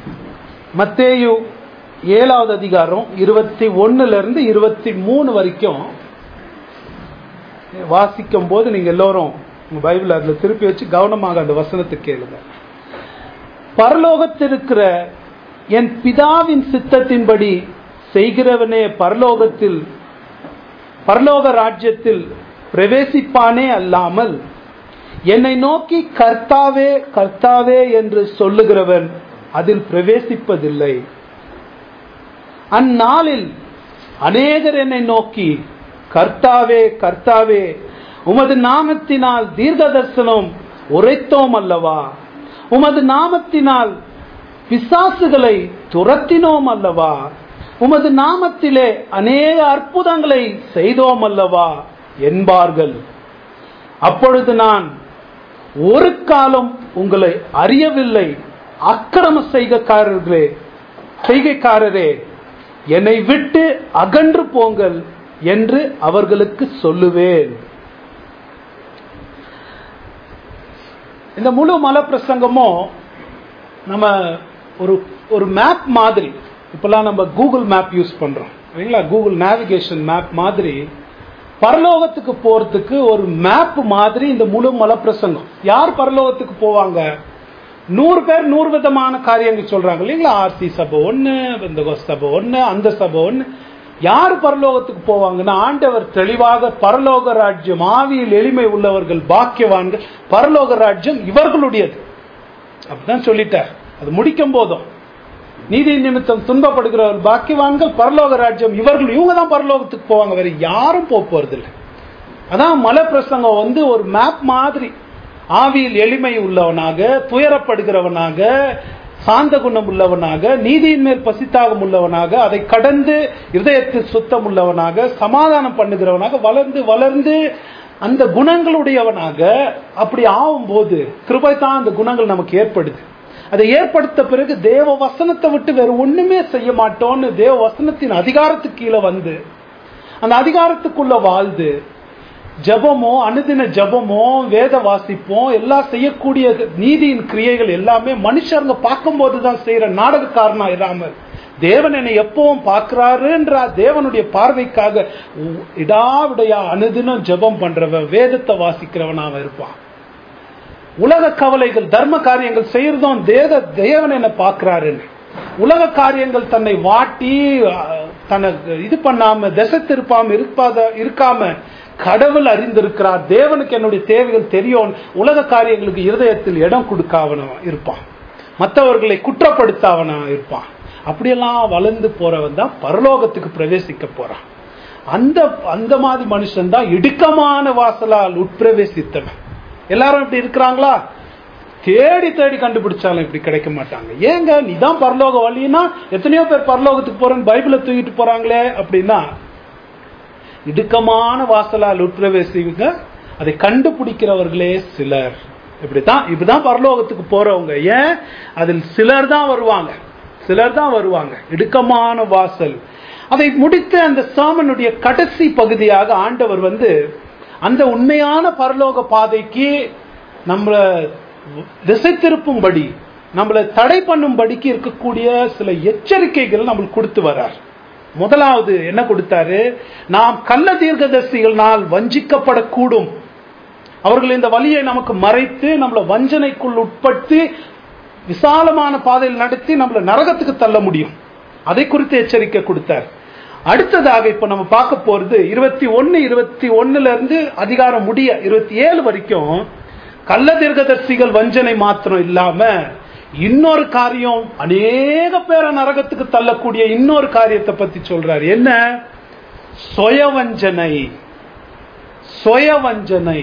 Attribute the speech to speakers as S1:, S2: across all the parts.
S1: மத்தேயு ஏழாவது அதிகாரம் இருபத்தி ஒண்ணுல இருந்து இருபத்தி மூணு வரைக்கும் வாசிக்கும் போது நீங்க எல்லோரும் உங்க பைபிள் அதுல திருப்பி வச்சு கவனமாக அந்த வசனத்தை கேளுங்க பரலோகத்திருக்கிற என் பிதாவின் சித்தத்தின்படி செய்கிறவனே பரலோகத்தில் பரலோக ராஜ்யத்தில் பிரவேசிப்பானே அல்லாமல் என்னை நோக்கி கர்த்தாவே கர்த்தாவே என்று சொல்லுகிறவன் அதில் பிரவேசிப்பதில்லை அந்நாளில் அநேகர் என்னை நோக்கி கர்த்தாவே கர்த்தாவே உமது நாமத்தினால் தீர்க்க தரிசனம் உரைத்தோம் அல்லவா உமது நாமத்தினால் பிசாசுகளை துரத்தினோம் அல்லவா உமது நாமத்திலே அநேக அற்புதங்களை செய்தோம் அல்லவா என்பார்கள் அப்பொழுது நான் ஒரு காலம் உங்களை அறியவில்லை அக்கிரம செய்கைக்காரர்களே செய்கைக்காரரே என்னை விட்டு அகன்று போங்கள் என்று அவர்களுக்கு சொல்லுவேன் இந்த முழு மல பிரசங்கமும் நம்ம ஒரு ஒரு மேப் மாதிரி இப்பெல்லாம் நம்ம கூகுள் மேப் யூஸ் பண்றோம் சரிங்களா கூகுள் நேவிகேஷன் மேப் மாதிரி பரலோகத்துக்கு போறதுக்கு ஒரு மேப் மாதிரி இந்த முழு மல பிரசங்கம் யார் பரலோகத்துக்கு போவாங்க நூறு பேர் நூறு விதமான காரியங்கள் சொல்றாங்க இல்லைங்களா ஆர்சி சபை ஒண்ணு இந்த சபை ஒண்ணு அந்த சபை ஒண்ணு யார் பரலோகத்துக்கு போவாங்கன்னா ஆண்டவர் தெளிவாக பரலோக ராஜ்யம் ஆவியில் எளிமை உள்ளவர்கள் பாக்கியவான்கள் பரலோக ராஜ்யம் இவர்களுடையது அப்படிதான் சொல்லிட்டார் அது முடிக்கும் போதும் நீதி நிமித்தம் துன்பப்படுகிறவர் பாக்கியவான்கள் பரலோக ராஜ்யம் இவர்கள் இவங்க தான் பரலோகத்துக்கு போவாங்க வேற யாரும் போக போறது இல்லை அதான் மலை பிரசங்கம் வந்து ஒரு மேப் மாதிரி ஆவியில் எளிமை உள்ளவனாக துயரப்படுகிறவனாக சாந்த குணம் உள்ளவனாக நீதியின் மேல் பசித்தாகம் உள்ளவனாக அதை கடந்து இதயத்தில் சுத்தம் உள்ளவனாக சமாதானம் பண்ணுகிறவனாக வளர்ந்து வளர்ந்து அந்த குணங்களுடையவனாக அப்படி ஆகும்போது கிருபை தான் அந்த குணங்கள் நமக்கு ஏற்படுது அதை ஏற்படுத்த பிறகு தேவ வசனத்தை விட்டு வேற ஒண்ணுமே செய்ய மாட்டோம்னு தேவ வசனத்தின் அதிகாரத்துக்கு கீழே வந்து அந்த அதிகாரத்துக்குள்ள வாழ்ந்து ஜபமோ அனுதின ஜபமோ வேத வாசிப்போம் எல்லாம் செய்யக்கூடிய நீதியின் கிரியைகள் எல்லாமே மனுஷங்க பார்க்கும்போது தான் செய்யற நாடகக்காரனா இராமல் தேவன் என்னை எப்பவும் பார்க்கிறாருன்ற தேவனுடைய பார்வைக்காக இடாவிடையா அனுதினம் ஜபம் பண்றவன் வேதத்தை வாசிக்கிறவன் அவன் இருப்பான் உலக கவலைகள் தர்ம காரியங்கள் செய்யறதும் தேவ தேவன் என்ன பார்க்கிறாருன்னு உலக காரியங்கள் தன்னை வாட்டி தனக்கு இது பண்ணாம திசை திருப்பாம இருப்பாத இருக்காம கடவுள் அறிந்திருக்கிறார் தேவனுக்கு என்னுடைய தேவைகள் தெரியும் உலக காரியங்களுக்கு இருதயத்தில் இடம் கொடுக்காவன இருப்பான் மற்றவர்களை குற்றப்படுத்தாவனா இருப்பான் அப்படியெல்லாம் வளர்ந்து போறவன் தான் பரலோகத்துக்கு பிரவேசிக்க போறான் அந்த அந்த மாதிரி மனுஷன் தான் இடுக்கமான வாசலால் உட்பிரவேசித்தவன் எல்லாரும் இப்படி இருக்கிறாங்களா தேடி தேடி கண்டுபிடிச்சாலும் இப்படி கிடைக்க மாட்டாங்க ஏங்க நீதான் பரலோக வழின்னா எத்தனையோ பேர் பரலோகத்துக்கு போறேன்னு பைபிளை தூக்கிட்டு போறாங்களே அப்படின்னா இடுக்கமான வாசலால் உட்பிரவேசிங்க அதை கண்டுபிடிக்கிறவர்களே சிலர் இப்படித்தான் இப்படிதான் பரலோகத்துக்கு போறவங்க ஏன் அதில் சிலர் தான் வருவாங்க சிலர் தான் வருவாங்க இடுக்கமான வாசல் அதை முடித்த அந்த சாமனுடைய கடைசி பகுதியாக ஆண்டவர் வந்து அந்த உண்மையான பரலோக பாதைக்கு நம்மளை திசை திருப்பும்படி நம்மளை தடை பண்ணும்படிக்கு இருக்கக்கூடிய சில எச்சரிக்கைகள் நம்மளுக்கு கொடுத்து வர்றார் முதலாவது என்ன கொடுத்தாரு நாம் கள்ள தீர்க்கதரிசிகளால் வஞ்சிக்கப்படக்கூடும் அவர்கள் இந்த வழியை நமக்கு மறைத்து நம்மளை வஞ்சனைக்குள் உட்படுத்தி விசாலமான பாதையில் நடத்தி நம்மளை நரகத்துக்கு தள்ள முடியும் அதை குறித்து எச்சரிக்கை கொடுத்தார் அடுத்ததாக இப்ப நம்ம பார்க்க போறது இருபத்தி ஒன்னு இருபத்தி ஒன்னுல இருந்து அதிகாரம் முடிய இருபத்தி ஏழு வரைக்கும் கள்ள தீர்க்கதரிசிகள் வஞ்சனை மாத்திரம் இல்லாம இன்னொரு காரியம் அநேக பேரை நரகத்துக்கு தள்ளக்கூடிய இன்னொரு காரியத்தை பத்தி சொல்றாரு என்ன சுயவஞ்சனை சுயவஞ்சனை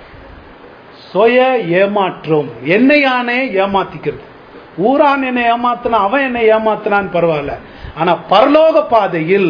S1: சுய ஏமாற்றம் என்னையானே ஏமாத்திக்கிறது ஊரான் என்னை ஏமாத்தினா அவன் என்னை ஏமாத்தினான்னு பரவாயில்ல ஆனா பரலோக பாதையில்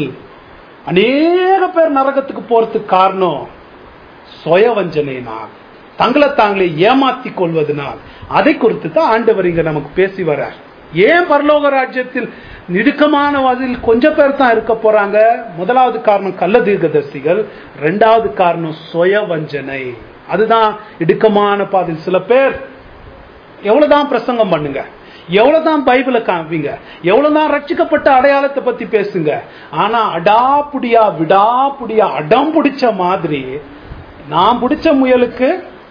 S1: அநேக பேர் நரகத்துக்கு போறதுக்கு காரணம் சுயவஞ்சனையினால் தங்களை தாங்களே ஏமாத்தி கொள்வதனால் அதை குறித்து தான் ஆண்டவர் இங்க நமக்கு பேசி வர்றார் ஏன் பரலோக ராஜ்யத்தில் நெருக்கமான வாதில் கொஞ்சம் பேர் தான் இருக்க போறாங்க முதலாவது காரணம் கள்ள தீர்க்கதரிசிகள் ரெண்டாவது காரணம் சுய வஞ்சனை அதுதான் இடுக்கமான பாதையில் சில பேர் எவ்வளவுதான் பிரசங்கம் பண்ணுங்க எவ்வளவுதான் பைபிளை காமிப்பீங்க எவ்வளவுதான் ரட்சிக்கப்பட்ட அடையாளத்தை பத்தி பேசுங்க ஆனா அடாப்புடியா விடாப்புடியா அடம் பிடிச்ச மாதிரி நான் பிடிச்ச முயலுக்கு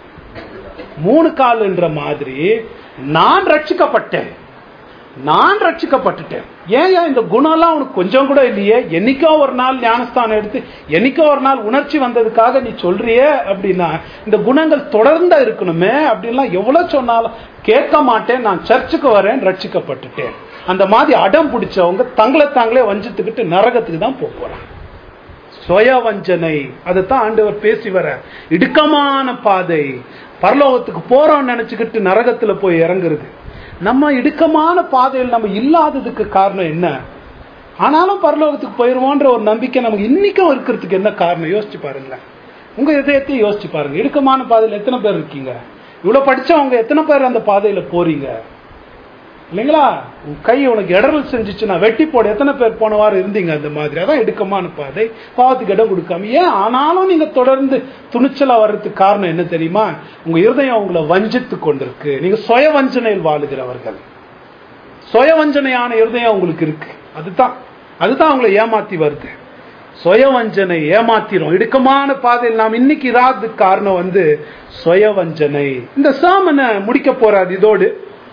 S1: மூணு கால்ன்ற மாதிரி நான் ரட்சிக்கப்பட்டேன் நான் ரட்சிக்கப்பட்டுட்டேன் ஏன் ஏன் இந்த குணம்லாம் உனக்கு கொஞ்சம் கூட இல்லையே என்னைக்கோ ஒரு நாள் ஞானஸ்தானம் எடுத்து என்னைக்கோ ஒரு நாள் உணர்ச்சி வந்ததுக்காக நீ சொல்றியே அப்படின்னா இந்த குணங்கள் தொடர்ந்து இருக்கணுமே அப்படின்லாம் எவ்வளவு சொன்னாலும் கேட்க மாட்டேன் நான் சர்ச்சுக்கு வரேன் ரட்சிக்கப்பட்டுட்டேன் அந்த மாதிரி அடம் பிடிச்சவங்க தங்களை தாங்களே வஞ்சித்துக்கிட்டு நரகத்துக்கு தான் போக போறாங்க சுய வஞ்சனை அதைத்தான் ஆண்டவர் பேசி வர இடுக்கமான பாதை பரலோகத்துக்கு போறோம்னு நினைச்சுக்கிட்டு நரகத்துல போய் இறங்குறது நம்ம இடுக்கமான பாதையில் நம்ம இல்லாததுக்கு காரணம் என்ன ஆனாலும் பரலோகத்துக்கு போயிருவோன்ற ஒரு நம்பிக்கை நமக்கு இன்னைக்கும் இருக்கிறதுக்கு என்ன காரணம் யோசிச்சு பாருங்களேன் உங்க இதயத்தையும் யோசிச்சு பாருங்க இடுக்கமான பாதையில் எத்தனை பேர் இருக்கீங்க இவ்வளவு படிச்சவங்க எத்தனை பேர் அந்த பாதையில போறீங்க இல்லைங்களா உன் கை உனக்கு இடரல் செஞ்சுச்சுன்னா வெட்டி போட எத்தனை பேர் போன வாரம் இருந்தீங்க அந்த மாதிரி அதான் இடுக்கமான பாதை பாவத்துக்கு இடம் கொடுக்காம ஏன் ஆனாலும் நீங்க தொடர்ந்து துணிச்சலா வர்றதுக்கு காரணம் என்ன தெரியுமா உங்க இருதயம் உங்களை வஞ்சித்து கொண்டிருக்கு நீங்க சுய வஞ்சனையில் வாழுகிறவர்கள் சுய வஞ்சனையான இருதயம் உங்களுக்கு இருக்கு அதுதான் அதுதான் உங்களை ஏமாத்தி வருது சுய வஞ்சனை ஏமாத்திரும் இடுக்கமான பாதையில் நாம் இன்னைக்கு இராததுக்கு காரணம் வந்து சுய வஞ்சனை இந்த சாமனை முடிக்க போறாது இதோடு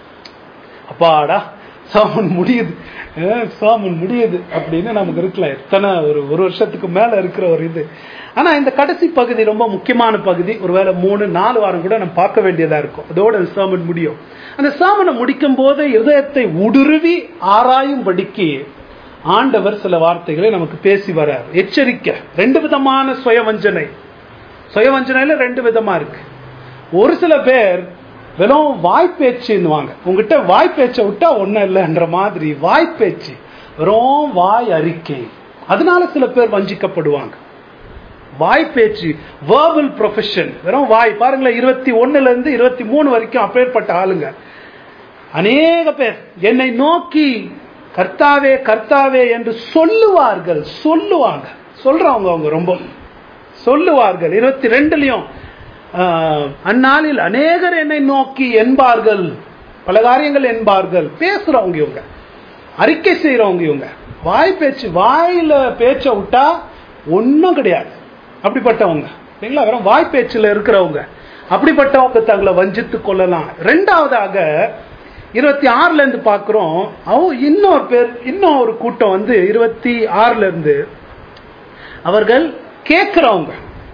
S1: அப்பாடா சாமன் முடியுது அஹ் சாமன் முடியுது அப்படின்னு நமக்கு இருக்கலாம் எத்தனை ஒரு ஒரு வருஷத்துக்கு மேல இருக்கிற ஒரு இது ஆனா இந்த கடைசி பகுதி ரொம்ப முக்கியமான பகுதி ஒருவேளை மூணு நாலு வாரம் கூட நம்ம பார்க்க வேண்டியதா இருக்கும் அதோட அந்த சாமன் முடியும் அந்த சாமனை முடிக்கும் போது இதயத்தை உடுருவி ஆராயும்படிக்கு ஆண்டவர் சில வார்த்தைகளை நமக்கு பேசி வரார் எச்சரிக்கை ரெண்டு விதமான சுயவஞ்சனை சுயவஞ்சனையில ரெண்டு விதமா இருக்கு ஒரு சில பேர் வெறும் வாய்ப்பேச்சுன்னுவாங்க உங்ககிட்ட வாய்ப்பேச்சை விட்டா ஒன்றும் இல்லைன்ற மாதிரி வாய்ப்பேச்சு வெறும் வாய் அறிக்கை அதனால சில பேர் வஞ்சிக்கப்படுவாங்க வாய்ப்பேச்சு வேர்பல் ப்ரொஃபஷன் வெறும் வாய் பாருங்களேன் இருபத்தி ஒண்ணுல இருந்து இருபத்தி மூணு வரைக்கும் அப்பேற்பட்ட ஆளுங்க அநேக பேர் என்னை நோக்கி கர்த்தாவே கர்த்தாவே என்று சொல்லுவார்கள் சொல்லுவாங்க சொல்றவங்க அவங்க ரொம்ப சொல்லுவார்கள் இருபத்தி ரெண்டுலயும் அந்நாளில் அநேகர் என்னை நோக்கி என்பார்கள் பல காரியங்கள் என்பார்கள் பேசுறவங்க இவங்க அறிக்கை செய்யறவங்க இவங்க வாய் பேச்சு வாயில பேச்ச விட்டா ஒன்னும் கிடையாது அப்படிப்பட்டவங்க சரிங்களா வெறும் வாய் பேச்சுல இருக்கிறவங்க அப்படிப்பட்டவங்க தங்களை வஞ்சித்து கொள்ளலாம் ரெண்டாவதாக இருபத்தி ஆறுல இருந்து பாக்குறோம் அவ இன்னொரு பேர் இன்னும் ஒரு கூட்டம் வந்து இருபத்தி ஆறுல இருந்து அவர்கள் கேட்கிறவங்க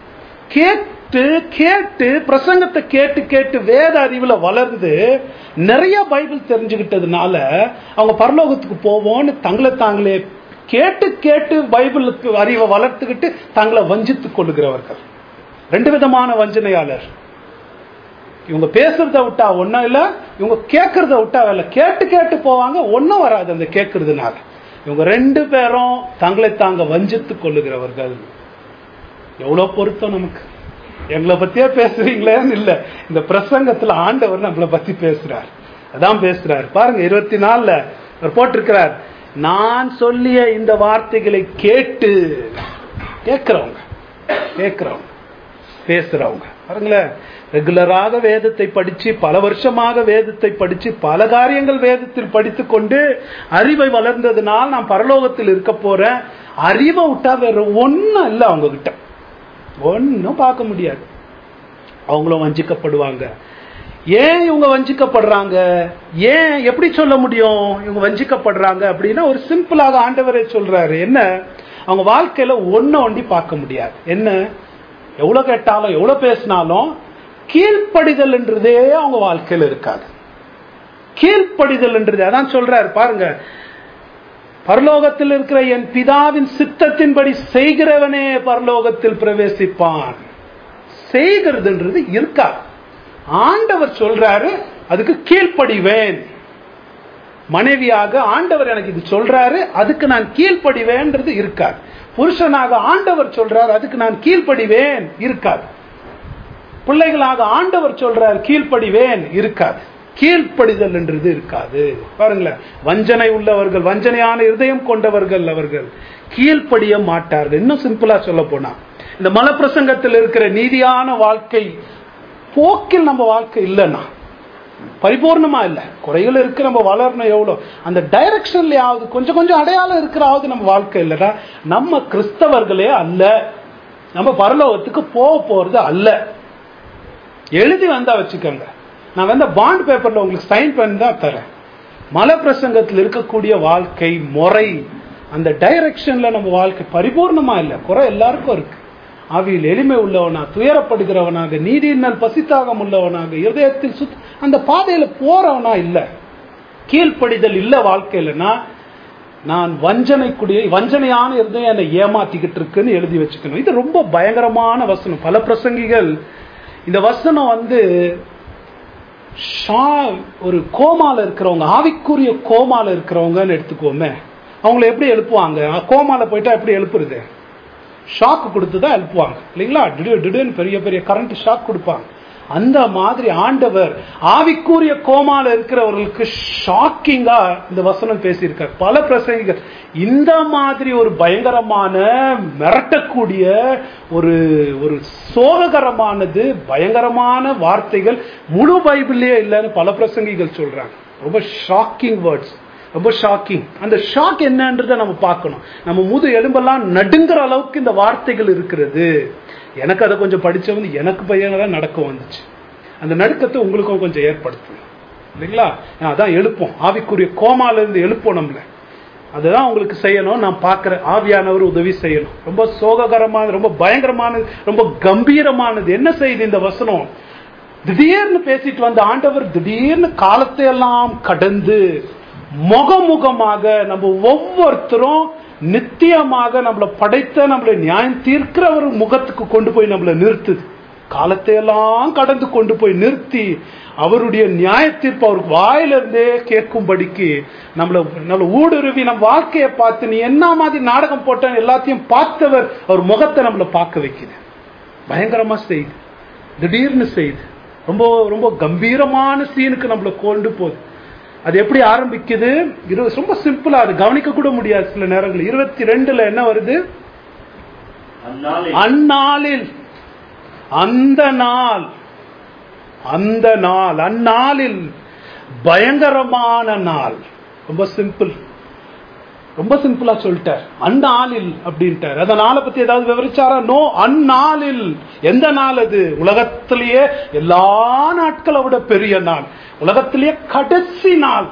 S1: கேட்டு கேட்டு பிரசங்கத்தை கேட்டு கேட்டு வேத அறிவுல வளர்ந்து நிறைய பைபிள் தெரிஞ்சுக்கிட்டதுனால அவங்க பரலோகத்துக்கு போவோம்னு தங்களை தாங்களே கேட்டு கேட்டு பைபிளுக்கு அறிவை வளர்த்துக்கிட்டு தங்களை வஞ்சித்துக் கொள்ளுகிறவர்கள் ரெண்டு விதமான வஞ்சனையாளர் இவங்க பேசுறத விட்டா ஒன்னும் இல்ல இவங்க கேட்கறத விட்டா இல்ல கேட்டு கேட்டு போவாங்க ஒன்னும் வராது அந்த கேட்கறதுனால இவங்க ரெண்டு பேரும் தங்களை தாங்க வஞ்சித்துக் கொள்ளுகிறவர்கள் எவ்வளவு பொருத்தம் நமக்கு எங்களை பத்தியே பேசுறீங்களேன்னு இல்ல இந்த பிரசங்கத்துல ஆண்டவர் நம்மளை பத்தி பேசுறார் அதான் பேசுறார் பாருங்க இருபத்தி நாலுல அவர் போட்டிருக்கிறார் நான் சொல்லிய இந்த வார்த்தைகளை கேட்டு கேட்கிறவங்க கேட்கிறவங்க பேசுறவங்க பாருங்களேன் ரெகுலராக வேதத்தை படிச்சு பல வருஷமாக வேதத்தை படிச்சு பல காரியங்கள் வேதத்தில் படித்துக் கொண்டு அறிவை வளர்ந்ததுனால் நான் பரலோகத்தில் இருக்க போறேன் அறிவை விட்டா வேற ஒன்னும் இல்லை அவங்க கிட்ட ஒன்னும் பார்க்க முடியாது அவங்களும் வஞ்சிக்கப்படுவாங்க ஏன் இவங்க வஞ்சிக்கப்படுறாங்க ஏன் எப்படி சொல்ல முடியும் இவங்க வஞ்சிக்கப்படுறாங்க அப்படின்னா ஒரு சிம்பிளாக ஆண்டவரே சொல்றாரு என்ன அவங்க வாழ்க்கையில ஒன்ன ஒண்டி பார்க்க முடியாது என்ன எவ்வளவு கேட்டாலும் எவ்வளவு பேசினாலும் கீழ்ப்படிதல் என்றதே அவங்க வாழ்க்கையில இருக்காது கீழ்ப்படிதல் என்றது அதான் சொல்றாரு பாருங்க பரலோகத்தில் இருக்கிற என் பிதாவின் சித்தத்தின்படி செய்கிறவனே பரலோகத்தில் பிரவேசிப்பான் செய்கிறதுன்றது இருக்கா ஆண்டவர் சொல்றாரு அதுக்கு கீழ்ப்படிவேன் மனைவியாக ஆண்டவர் எனக்கு இது சொல்றாரு அதுக்கு நான் கீழ்ப்படிவேன்றது இருக்காது புருஷனாக ஆண்டவர் சொல்றாரு அதுக்கு நான் கீழ்ப்படிவேன் இருக்காது பிள்ளைகளாக ஆண்டவர் சொல்றார் கீழ்ப்படிவேன் இருக்காது கீழ்ப்படிதல் என்றது இருக்காது பாருங்களேன் வஞ்சனை உள்ளவர்கள் வஞ்சனையான இருதயம் கொண்டவர்கள் அவர்கள் கீழ்ப்படிய மாட்டார்கள் இன்னும் சிம்பிளா சொல்ல போனா இந்த மலப்பிரசங்கத்தில் இருக்கிற நீதியான வாழ்க்கை போக்கில் நம்ம வாழ்க்கை இல்லைன்னா பரிபூர்ணமா இல்ல குறைகள் இருக்கு நம்ம வளரணும் எவ்வளோ அந்த டைரக்ஷன்லயாவது கொஞ்சம் கொஞ்சம் அடையாளம் இருக்கிறாவது நம்ம வாழ்க்கை இல்லைன்னா நம்ம கிறிஸ்தவர்களே அல்ல நம்ம பரலோகத்துக்கு போக போறது அல்ல எழுதி வந்தா வச்சுக்கோங்க நான் வந்து பாண்ட் பேப்பர்ல உங்களுக்கு சைன் பண்ணி தான் தரேன் மலை பிரசங்கத்தில் இருக்கக்கூடிய வாழ்க்கை முறை அந்த டைரக்ஷன்ல நம்ம வாழ்க்கை பரிபூர்ணமா இல்லை குறை எல்லாருக்கும் இருக்கு ஆவியில் எளிமை உள்ளவனா துயரப்படுகிறவனாக நீதியினால் பசித்தாகம் உள்ளவனாக இருதயத்தில் சுத் அந்த பாதையில போறவனா இல்ல கீழ்ப்படிதல் இல்ல வாழ்க்கையிலனா நான் வஞ்சனைக்குடிய வஞ்சனையான இருதயம் என்னை ஏமாத்திக்கிட்டு இருக்குன்னு எழுதி வச்சுக்கணும் இது ரொம்ப பயங்கரமான வசனம் பல பிரசங்கிகள் இந்த வசனம் வந்து ஷா- ஒரு கோமால இருக்கிறவங்க ஆவிக்குரிய கோமால இருக்கிறவங்கன்னு எடுத்துக்கோமே அவங்கள எப்படி எழுப்புவாங்க கோமால போயிட்டா எப்படி எழுப்புறது ஷாக் கொடுத்து தான் எழுப்புவாங்க இல்லைங்களா திடீர் திடீர்னு பெரிய பெரிய கரண்ட் ஷாக் கொடுப்பாங்க அந்த மாதிரி ஆண்டவர் ஆவிக்குரிய கோமால இருக்கிறவர்களுக்கு ஷாக்கிங்கா இந்த வசனம் பேசியிருக்கார் பல பிரசங்கிகள் இந்த மாதிரி ஒரு பயங்கரமான மிரட்டக்கூடிய ஒரு ஒரு சோககரமானது பயங்கரமான வார்த்தைகள் முழு பைபிள்லயே இல்லைன்னு பல பிரசங்கிகள் சொல்றாங்க ரொம்ப ஷாக்கிங் வேர்ட்ஸ் ரொம்ப ஷாக்கிங் அந்த ஷாக் என்னன்றதை நம்ம பார்க்கணும் நம்ம முது எலும்பெல்லாம் நடுங்கிற அளவுக்கு இந்த வார்த்தைகள் இருக்கிறது எனக்கு அதை கொஞ்சம் படிச்சவங்க எனக்கு பையனாக நடக்க வந்துச்சு அந்த நடுக்கத்தை உங்களுக்கும் கொஞ்சம் ஏற்படுத்தும் இல்லைங்களா அதான் எழுப்போம் ஆவிக்குரிய கோமால இருந்து எழுப்போம் நம்மள அதுதான் உங்களுக்கு செய்யணும் நான் பார்க்கிறேன் ஆவியானவர் உதவி செய்யணும் ரொம்ப சோககரமானது ரொம்ப பயங்கரமானது ரொம்ப கம்பீரமானது என்ன செய்யுது இந்த வசனம் திடீர்னு பேசிட்டு வந்த ஆண்டவர் திடீர்னு காலத்தை எல்லாம் கடந்து முகமுகமாக நம்ம ஒவ்வொருத்தரும் நித்தியமாக நம்மளை படைத்த நம்மளை நியாயம் தீர்க்கிற ஒரு முகத்துக்கு கொண்டு போய் நம்மளை நிறுத்துது காலத்தை எல்லாம் கடந்து கொண்டு போய் நிறுத்தி அவருடைய நியாய தீர்ப்பு அவருக்கு வாயிலிருந்தே கேட்கும்படிக்கு நம்மள நம்மள ஊடுருவி நம்ம வாழ்க்கையை பார்த்து நீ என்ன மாதிரி நாடகம் போட்டேன்னு எல்லாத்தையும் பார்த்தவர் அவர் முகத்தை நம்மளை பார்க்க வைக்குது பயங்கரமா செய்யுது திடீர்னு செய்யுது ரொம்ப ரொம்ப கம்பீரமான சீனுக்கு நம்மளை கொண்டு போகுது அது எப்படி ஆரம்பிக்குது இரு- ரொம்ப சிம்பிளா அது கவனிக்க கூட முடியாது சில நேரங்கள் இருபத்தி ரெண்டுல என்ன வருது
S2: அந்நாளில்
S1: அந்நாளில் அந்த நாள் அந்த நாள் அந்நாளில் பயங்கரமான நாள் ரொம்ப சிம்பிள் ரொம்ப சிம்பிளா சொல்லிட்டார் அந்நாளில் அப்படின்ட்டார் அந்த நாளை பத்தி ஏதாவது விவரிச்சாரா நோ அந்நாளில் எந்த நாள் அது உலகத்திலேயே எல்லா நாட்களை விட பெரிய நாள் உலகத்திலேயே கடைசி நாள்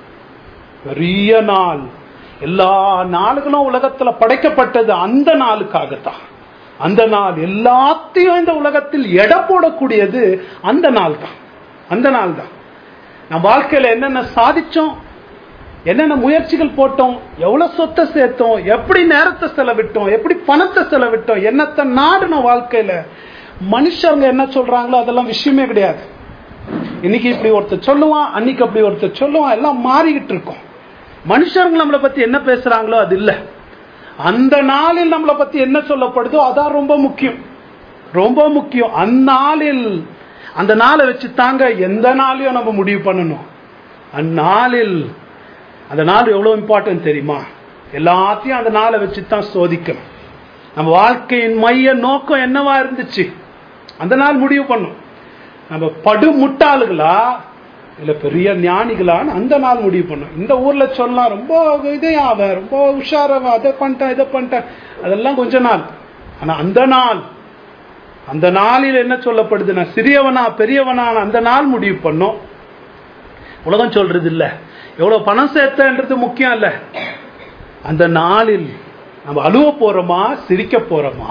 S1: பெரிய நாள் எல்லா நாளுகளும் உலகத்துல படைக்கப்பட்டது அந்த நாளுக்காகத்தான் அந்த நாள் எல்லாத்தையும் இந்த உலகத்தில் எடை போடக்கூடியது அந்த நாள் தான் அந்த நாள் தான் நம்ம வாழ்க்கையில என்னென்ன சாதிச்சோம் என்னென்ன முயற்சிகள் போட்டோம் எவ்வளவு சொத்தை சேர்த்தோம் எப்படி நேரத்தை செலவிட்டோம் எப்படி பணத்தை செலவிட்டோம் என்னத்தை நாடுனோம் வாழ்க்கையில மனுஷங்க என்ன சொல்றாங்களோ அதெல்லாம் விஷயமே கிடையாது இன்னைக்கு இப்படி ஒருத்தர் சொல்லுவான் அன்னைக்கு அப்படி ஒருத்தர் சொல்லுவான் எல்லாம் மாறிக்கிட்டு இருக்கோம் மனுஷங்க நம்மளை பத்தி என்ன பேசுறாங்களோ அது இல்ல அந்த நாளில் நம்மளை பத்தி என்ன சொல்லப்படுதோ அதான் ரொம்ப முக்கியம் ரொம்ப முக்கியம் அந்நாளில் அந்த நாளை வச்சு தாங்க எந்த நாளையும் நம்ம முடிவு பண்ணணும் அந்நாளில் அந்த நாள் எவ்வளவு இம்பார்ட்டன்ட் தெரியுமா எல்லாத்தையும் அந்த நாளை வச்சு தான் சோதிக்கணும் நம்ம வாழ்க்கையின் மைய நோக்கம் என்னவா இருந்துச்சு அந்த நாள் முடிவு பண்ணும் நம்ம படு முட்டாளுகளா இல்ல பெரிய ஞானிகளான்னு அந்த நாள் முடிவு பண்ணும் இந்த ஊர்ல சொல்லலாம் ரொம்ப இதே அவன் ரொம்ப உஷாரவன் அதை பண்ணிட்டான் இதை பண்ணிட்டான் அதெல்லாம் கொஞ்ச நாள் ஆனா அந்த நாள் அந்த நாளில் என்ன சொல்லப்படுது நான் சிறியவனா பெரியவனா அந்த நாள் முடிவு பண்ணும் உலகம் சொல்றது இல்ல எவ்வளவு பணம் சேர்த்தன்றது முக்கியம் இல்ல அந்த நாளில் நம்ம அழுவ போறோமா சிரிக்க போறோமா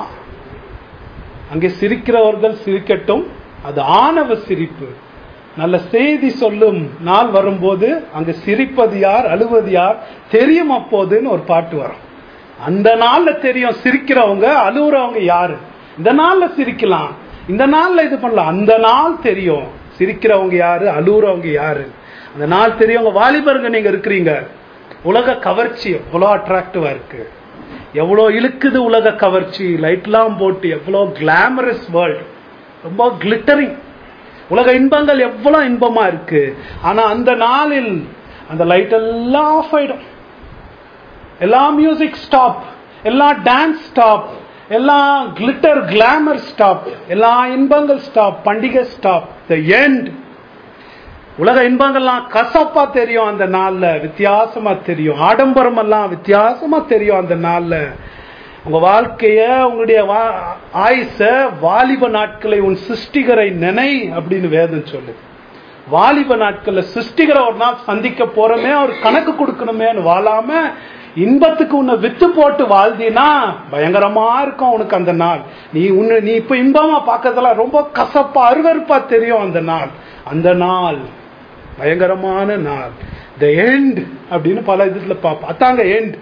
S1: அங்கே சிரிக்கிறவர்கள் சிரிக்கட்டும் அது ஆணவ சிரிப்பு நல்ல செய்தி சொல்லும் நாள் வரும்போது அங்க சிரிப்பது யார் அழுவது யார் தெரியும் அப்போதுன்னு ஒரு பாட்டு வரும் அந்த நாள்ல தெரியும் சிரிக்கிறவங்க அழுகுறவங்க யாரு இந்த நாள்ல சிரிக்கலாம் இந்த நாள்ல இது பண்ணலாம் அந்த நாள் தெரியும் சிரிக்கிறவங்க யாரு அழுகுறவங்க யாரு அந்த நாள் தெரியும் உங்க வாலிபருங்க நீங்க இருக்கிறீங்க உலக கவர்ச்சி எவ்வளோ அட்ராக்டிவா இருக்கு எவ்வளோ இழுக்குது உலக கவர்ச்சி லைட்லாம் போட்டு எவ்வளோ கிளாமரஸ் வேர்ல்ட் ரொம்ப கிளிட்டரிங் உலக இன்பங்கள் எவ்வளவு இன்பமா இருக்கு ஆனா அந்த நாளில் அந்த லைட் எல்லாம் ஆஃப் ஆயிடும் எல்லா மியூசிக் ஸ்டாப் எல்லா டான்ஸ் ஸ்டாப் எல்லா கிளிட்டர் கிளாமர் ஸ்டாப் எல்லா இன்பங்கள் ஸ்டாப் பண்டிகை ஸ்டாப் த எண்ட் உலக இன்பங்கள்லாம் கசப்பா தெரியும் அந்த நாள்ல வித்தியாசமா தெரியும் ஆடம்பரம் எல்லாம் வித்தியாசமா தெரியும் அந்த நாள்ல உங்க வாழ்க்கைய உங்களுடைய வா- ஆயுச வாலிப நாட்களை உன் சிருஷ்டிகரை நினை அப்படின்னு வேதம் சொல்லுது வாலிப நாட்கள்ல சிருஷ்டிகரை ஒரு நாள் சந்திக்க போறோமே அவர் கணக்கு கொடுக்கணுமேன்னு வாழாம இன்பத்துக்கு உன்னை வித்து போட்டு வாழ்ந்தீனா பயங்கரமா இருக்கும் உனக்கு அந்த நாள் நீ உன்னை நீ இப்ப இன்பமா பார்க்கறதெல்லாம் ரொம்ப கசப்பா அருவருப்பா தெரியும் அந்த நாள் அந்த நாள் பயங்கரமான நாள் த எண்ட் அப்படின்னு பல இதுல பார்ப்போம் அதாங்க எண்ட்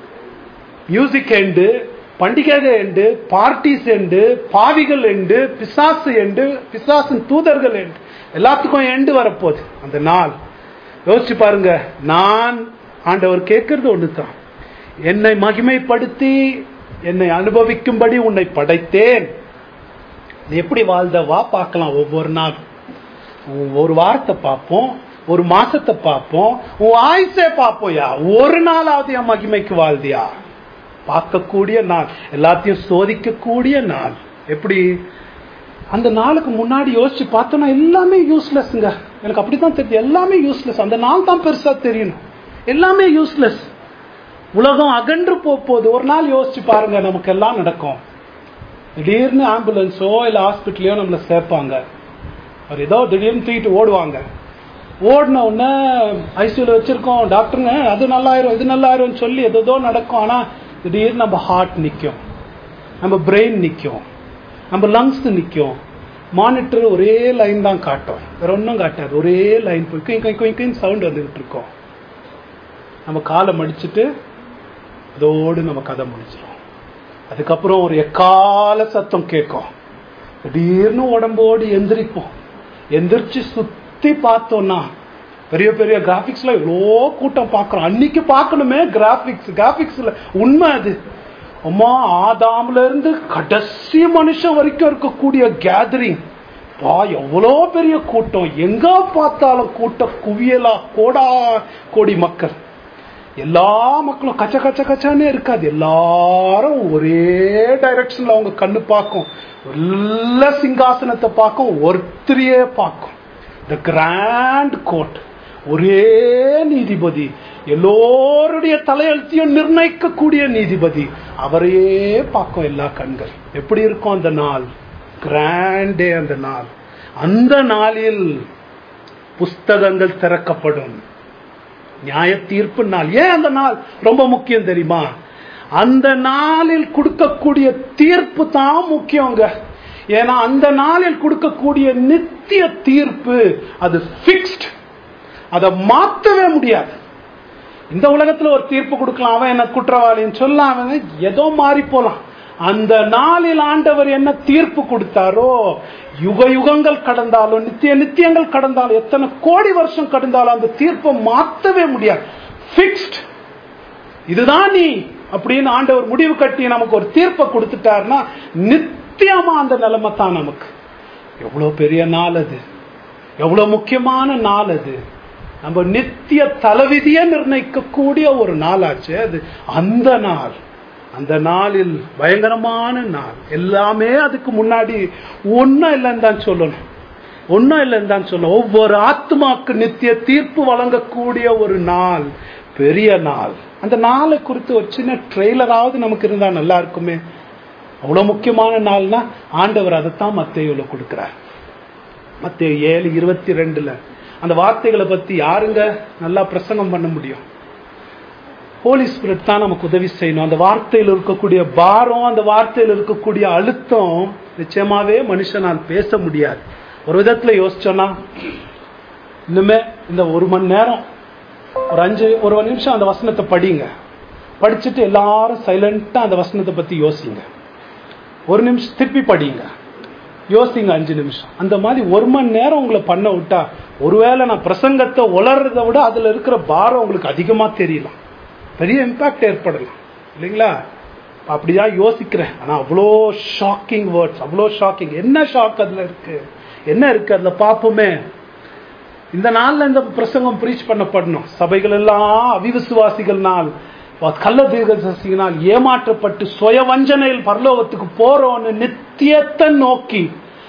S1: மியூசிக் எண்டு பண்டிகை எண்டு பார்ட்டிஸ் எண்டு பாவிகள் எண்டு பிசாசு எண்டு பிசாசின் தூதர்கள் எண்டு எல்லாத்துக்கும் எண்டு வரப்போகுது அந்த நாள் யோசிச்சு பாருங்க நான் ஆண்டவர் கேட்கறது ஒண்ணுதான் என்னை மகிமைப்படுத்தி என்னை அனுபவிக்கும்படி உன்னை படைத்தேன் நீ எப்படி வாழ்ந்த வா பார்க்கலாம் ஒவ்வொரு நாள் உன் ஒரு வாரத்தை பார்ப்போம் ஒரு மாசத்தை பார்ப்போம் உன் ஆயுசே பார்ப்போயா ஒரு நாளாவது என் மகிமைக்கு வாழ்ந்தியா பார்க்கக்கூடிய நாள் எல்லாத்தையும் சோதிக்கக்கூடிய நாள் எப்படி அந்த நாளுக்கு முன்னாடி யோசிச்சு பார்த்தோம்னா எல்லாமே யூஸ்லெஸ்ங்க எனக்கு அப்படித்தான் தெரியுது எல்லாமே யூஸ்லெஸ் அந்த நாள் தான் பெருசா தெரியணும் எல்லாமே யூஸ்லெஸ் உலகம் அகன்று போக போகுது ஒரு நாள் யோசிச்சு பாருங்க நமக்கு எல்லாம் நடக்கும் திடீர்னு ஆம்புலன்ஸோ இல்ல ஹாஸ்பிட்டலையோ நம்மளை சேர்ப்பாங்க அவர் ஏதோ திடீர்னு தூக்கிட்டு ஓடுவாங்க ஓடின உடனே ஐசியூல வச்சிருக்கோம் டாக்டருங்க அது நல்லாயிரும் இது நல்லாயிரும் சொல்லி எதோ நடக்கும் ஆனா திடீர்னு நம்ம ஹார்ட் நிக்கும் நம்ம பிரெயின் நிக்கும் நம்ம லங்ஸ் நிக்கும் மானிட்டர் ஒரே லைன் தான் காட்டும் வேற ஒன்றும் காட்டாது ஒரே லைன் போய் queen queen queen queen sound வந்துகிட்டு இருக்கோம் நம்ம காலை மடிச்சிட்டு அதோடு நம்ம கதை முடிச்சிடும் அதுக்கப்புறம் ஒரு எக்கால சத்தம் கேட்கும் திடீர்னு உடம்போடு எந்திரிப்போம் எந்திரிச்சு சுத்தி பார்த்தோம்னா பெரிய பெரிய கிராபிக்ஸ்ல எவ்வளோ கூட்டம் பார்க்கறோம் அன்னைக்கு பார்க்கணுமே கிராபிக்ஸ் கிராபிக்ஸ்ல உண்மை அது அம்மா ஆதாம்ல இருந்து கடைசி மனுஷன் வரைக்கும் இருக்கக்கூடிய கேதரிங் பா எவ்வளோ பெரிய கூட்டம் எங்க பார்த்தாலும் கூட்ட குவியலா கோடா கோடி மக்கள் எல்லா மக்களும் கச்ச கச்ச கச்சானே இருக்காது எல்லாரும் ஒரே டைரக்ஷன்ல அவங்க கண்ணு பார்க்கும் எல்லா சிங்காசனத்தை பார்க்கும் ஒருத்தரையே பார்க்கும் த கிராண்ட் கோர்ட் ஒரே நீதிபதி எல்லோருடைய தலையெழுத்தையும் நிர்ணயிக்கக்கூடிய நீதிபதி அவரையே பார்க்கும் எல்லா கண்கள் எப்படி இருக்கும் அந்த நாள் கிராண்டே அந்த நாள் அந்த நாளில் புஸ்தகங்கள் திறக்கப்படும் நியாய தீர்ப்பு நாள் ஏன் அந்த நாள் ரொம்ப முக்கியம் தெரியுமா அந்த நாளில் கொடுக்கக்கூடிய தீர்ப்பு தான் முக்கியங்க ஏன்னா அந்த நாளில் கொடுக்கக்கூடிய நித்திய தீர்ப்பு அது பிக்ஸ்ட் அதை மாத்தவே முடியாது இந்த உலகத்துல ஒரு தீர்ப்பு கொடுக்கலாம் அவன் என்ன குற்றவாளின்னு சொல்லலாம் அவன் ஏதோ மாறி போலாம் அந்த நாளில் ஆண்டவர் என்ன தீர்ப்பு கொடுத்தாரோ யுக யுகங்கள் கடந்தாலும் நித்திய நித்தியங்கள் கடந்தாலும் எத்தனை கோடி வருஷம் கடந்தாலும் அந்த தீர்ப்பை மாத்தவே முடியாது பிக்ஸ்ட் இதுதான் நீ அப்படின்னு ஆண்டவர் முடிவு கட்டி நமக்கு ஒரு தீர்ப்பை கொடுத்துட்டாருன்னா நித்தியமா அந்த நிலைமை தான் நமக்கு எவ்வளவு பெரிய நாள் அது எவ்வளவு முக்கியமான நாள் அது நம்ம நித்திய தலைவிதியை நிர்ணயிக்கக்கூடிய ஒரு நாளாச்சு அது அந்த நாள் அந்த நாளில் பயங்கரமான நாள் எல்லாமே அதுக்கு முன்னாடி ஒன்னும் இல்லைன்னு தான் சொல்லணும் ஒன்னும் இல்லைன்னு தான் சொல்லணும் ஒவ்வொரு ஆத்மாக்கு நித்திய தீர்ப்பு வழங்கக்கூடிய ஒரு நாள் பெரிய நாள் அந்த நாளை குறித்து ஒரு சின்ன ட்ரெய்லராவது நமக்கு இருந்தா நல்லா இருக்குமே அவ்வளவு முக்கியமான நாள்னா ஆண்டவர் அதைத்தான் மத்தியில கொடுக்கிறார் மத்திய ஏழு இருபத்தி ரெண்டுல அந்த வார்த்தைகளை பத்தி யாருங்க நல்லா பிரசங்கம் பண்ண முடியும் ஹோலி ஸ்பிரிட் தான் நமக்கு உதவி செய்யணும் அந்த வார்த்தையில் இருக்கக்கூடிய பாரம் அந்த வார்த்தையில் இருக்கக்கூடிய அழுத்தம் நிச்சயமாவே மனுஷனால் பேச முடியாது ஒரு விதத்துல யோசிச்சோன்னா இன்னுமே இந்த ஒரு மணி நேரம் ஒரு அஞ்சு ஒரு நிமிஷம் அந்த வசனத்தை படிங்க படிச்சுட்டு எல்லாரும் சைலண்டா அந்த வசனத்தை பத்தி யோசிங்க ஒரு நிமிஷம் திருப்பி படிங்க யோசிங்க அஞ்சு நிமிஷம் அந்த மாதிரி ஒரு மணி நேரம் உங்களை பண்ண விட்டா ஒருவேளை நான் பிரசங்கத்தை உளர்றதை விட அதுல இருக்கிற பாரம் உங்களுக்கு அதிகமா தெரியலாம் பெரிய இம்பாக்ட் ஏற்படலாம் இல்லைங்களா அப்படியா யோசிக்கிறேன் ஆனா அவ்வளோ ஷாக்கிங் வேர்ட்ஸ் அவ்வளோ ஷாக்கிங் என்ன ஷாக் அதுல இருக்கு என்ன இருக்கு அதுல பார்ப்போமே இந்த நாள்ல இந்த பிரசங்கம் பிரீச் பண்ணப்படணும் சபைகள் எல்லாம் அவிவிசுவாசிகள் நாள் கள்ள ஏமாற்றப்பட்டு சுய வஞ்சனையில் பரலோகத்துக்கு போறோன்னு நித்தியத்தை நோக்கி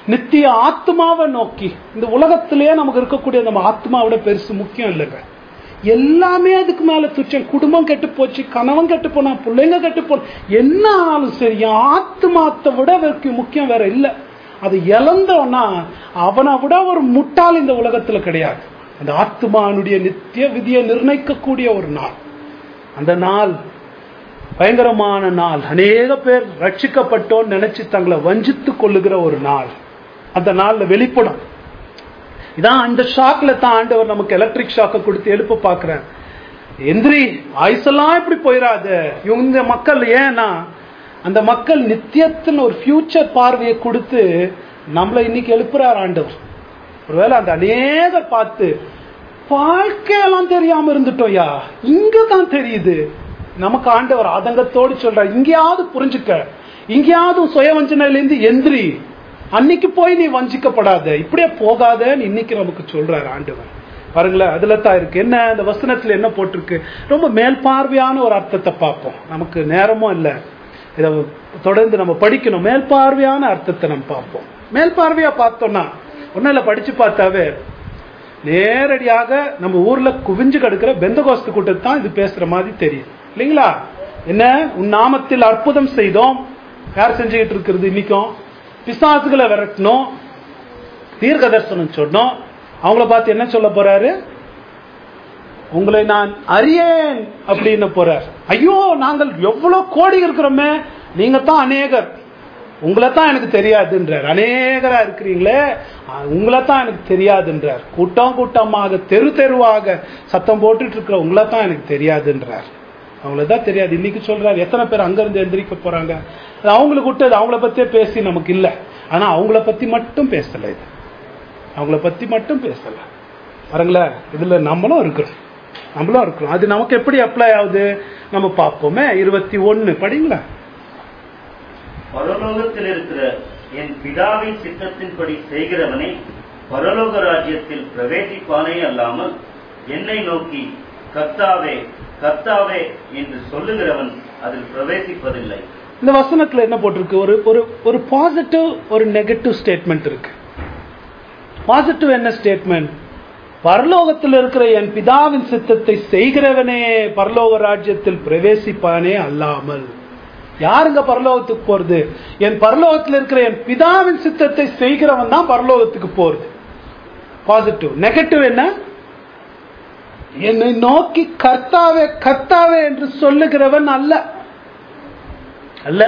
S1: நித்திய ஆத்மாவை நோக்கி இந்த உலகத்திலேயே நமக்கு இருக்கக்கூடிய நம்ம ஆத்மாவோட பெருசு முக்கியம் இல்லைங்க எல்லாமே அதுக்கு மேல துச்சம் குடும்பம் கெட்டு போச்சு கணவன் கெட்டு போனா பிள்ளைங்க கெட்டு போன என்ன ஆனாலும் சரி என் ஆத்மாத்தை விட அவருக்கு முக்கியம் வேற இல்லை அது இழந்தோன்னா அவனை விட ஒரு முட்டாள் இந்த உலகத்துல கிடையாது அந்த ஆத்மானுடைய நித்திய விதியை நிர்ணயிக்கக்கூடிய ஒரு நாள் அந்த நாள் பயங்கரமான நாள் அநேக பேர் ரட்சிக்கப்பட்டோன்னு நினைச்சு தங்களை வஞ்சித்துக் கொள்ளுகிற ஒரு நாள் அந்த நாள்ல வெளிப்படும் இதான் அந்த ஷாக்ல தான் ஆண்டவர் நமக்கு எலக்ட்ரிக் ஷாக்கை கொடுத்து எழுப்ப பாக்குறேன் எந்திரி ஆயுசெல்லாம் இப்படி போயிடாது இவங்க இந்த மக்கள் ஏன்னா அந்த மக்கள் நித்தியத்தின் ஒரு ஃபியூச்சர் பார்வையை கொடுத்து நம்மளை இன்னைக்கு எழுப்புறார் ஆண்டவர் ஒருவேளை அந்த அநேகர் பார்த்து வாழ்க்கையெல்லாம் தெரியாம இருந்துட்டோம்யா இங்க தான் தெரியுது நமக்கு ஆண்டவர் ஆதங்கத்தோடு சொல்றார் இங்கேயாவது புரிஞ்சுக்க இங்கேயாவது சுய வஞ்சனையிலேருந்து எந்திரி அன்னைக்கு போய் நீ வஞ்சிக்கப்படாத இப்படியே போகாதன்னு இன்னைக்கு நமக்கு சொல்றாரு ஆண்டவர் பாருங்களேன் அதுல தான் இருக்கு என்ன அந்த வசனத்துல என்ன போட்டிருக்கு ரொம்ப மேல் பார்வையான ஒரு அர்த்தத்தை பார்ப்போம் நமக்கு நேரமும் இல்லை இதை தொடர்ந்து நம்ம படிக்கணும் மேல் பார்வையான அர்த்தத்தை நம்ம பார்ப்போம் மேல் பார்வையா பார்த்தோம்னா ஒன்னும் இல்லை படிச்சு பார்த்தாவே நேரடியாக நம்ம ஊர்ல குவிஞ்சு கிடக்கிற பெந்தகோஸ்து கூட்டத்தை தான் இது பேசுற மாதிரி தெரியும் இல்லைங்களா என்ன உன் நாமத்தில் அற்புதம் செய்தோம் யார் செஞ்சுக்கிட்டு இருக்கிறது இன்னைக்கும் பிசாசுகளை விரட்டணும் தீர்க்க தரிசனம் சொன்னோம் அவங்கள பார்த்து என்ன சொல்ல போறாரு உங்களை நான் அறியேன் அப்படின்னு போறார் ஐயோ நாங்கள் எவ்வளவு கோடி இருக்கிறோமே நீங்க தான் அநேகர் உங்களை தான் எனக்கு தெரியாதுன்றார் அநேகரா இருக்கிறீங்களே உங்களை தான் எனக்கு தெரியாதுன்றார் கூட்டம் கூட்டமாக தெரு தெருவாக சத்தம் போட்டுட்டு இருக்கிற உங்களை தான் எனக்கு தெரியாதுன்றார் அவங்கள தான் தெரியாது இன்னைக்கு சொல்றாரு எத்தனை பேர் அங்கிருந்து எந்திரிக்க போறாங்க அது அவங்களுக்கு விட்டது அவங்கள பத்தியே பேசி நமக்கு இல்லை ஆனா அவங்கள பத்தி மட்டும் பேசல இது அவங்கள பத்தி மட்டும் பேசல பாருங்களேன் இதுல நம்மளும் இருக்கிறோம் நம்மளும் இருக்கிறோம் அது நமக்கு எப்படி அப்ளை ஆகுது நம்ம பார்ப்போமே இருபத்தி ஒன்னு படிங்களா
S2: பரலோகத்தில் இருக்கிற என் பிதாவின் சித்தத்தின்படி செய்கிறவனை பரலோக ராஜ்யத்தில் பிரவேசிப்பானே அல்லாமல் என்னை நோக்கி கர்த்தாவே கர்த்தாவே என்று சொல்லுகிறவன் அதில் பிரவேசிப்பதில்லை
S1: இந்த வசனத்துல என்ன போட்டிருக்கு ஒரு ஒரு ஒரு பாசிட்டிவ் ஒரு நெகட்டிவ் ஸ்டேட்மெண்ட் இருக்கு பாசிட்டிவ் என்ன ஸ்டேட்மெண்ட் பரலோகத்தில் இருக்கிற என் பிதாவின் சித்தத்தை செய்கிறவனே பரலோக ராஜ்யத்தில் பிரவேசிப்பானே அல்லாமல் யாருங்க பரலோகத்துக்கு போறது என் பரலோகத்தில் இருக்கிற என் பிதாவின் சித்தத்தை செய்கிறவன் தான் பரலோகத்துக்கு போறது பாசிட்டிவ் நெகட்டிவ் என்ன என்னை நோக்கி கர்த்தாவே கர்த்தாவே என்று சொல்லுகிறவன் அல்ல அல்ல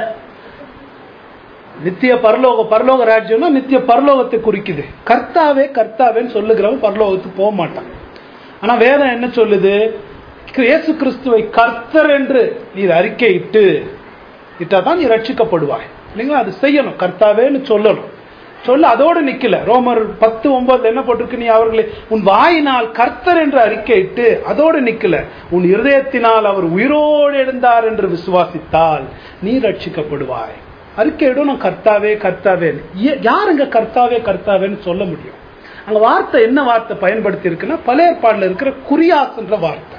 S1: நித்திய பரலோக பரலோக ராஜ்யம்னா நித்திய பரலோகத்தை குறிக்குது கர்த்தாவே கர்த்தாவேன்னு சொல்லுகிறவன் பரலோகத்துக்கு போக மாட்டான் ஆனா வேதம் என்ன சொல்லுது இயேசு கிறிஸ்துவை கர்த்தர் என்று நீ அறிக்கையிட்டு இட்டாதான் நீ ரட்சிக்கப்படுவாய் இல்லைங்களா அது செய்யணும் கர்த்தாவேன்னு சொல்லணும் சொல்ல அதோடு நிக்கல ரோமர் பத்து ஒன்பதுல என்ன போட்டிருக்கு நீ அவர்களை உன் வாயினால் கர்த்தர் என்று அறிக்கையிட்டு அதோடு நிக்கல உன் இருதயத்தினால் அவர் உயிரோடு எழுந்தார் என்று விசுவாசித்தால் நீ ரட்சிக்கப்படுவாய் அறிக்கையிடும் நான் கர்த்தாவே கர்த்தாவே யாருங்க கர்த்தாவே கர்த்தாவேன்னு சொல்ல முடியும் அங்க வார்த்தை என்ன வார்த்தை பயன்படுத்தி இருக்குன்னா பழைய ஏற்பாடுல இருக்கிற குறியாசுன்ற வார்த்தை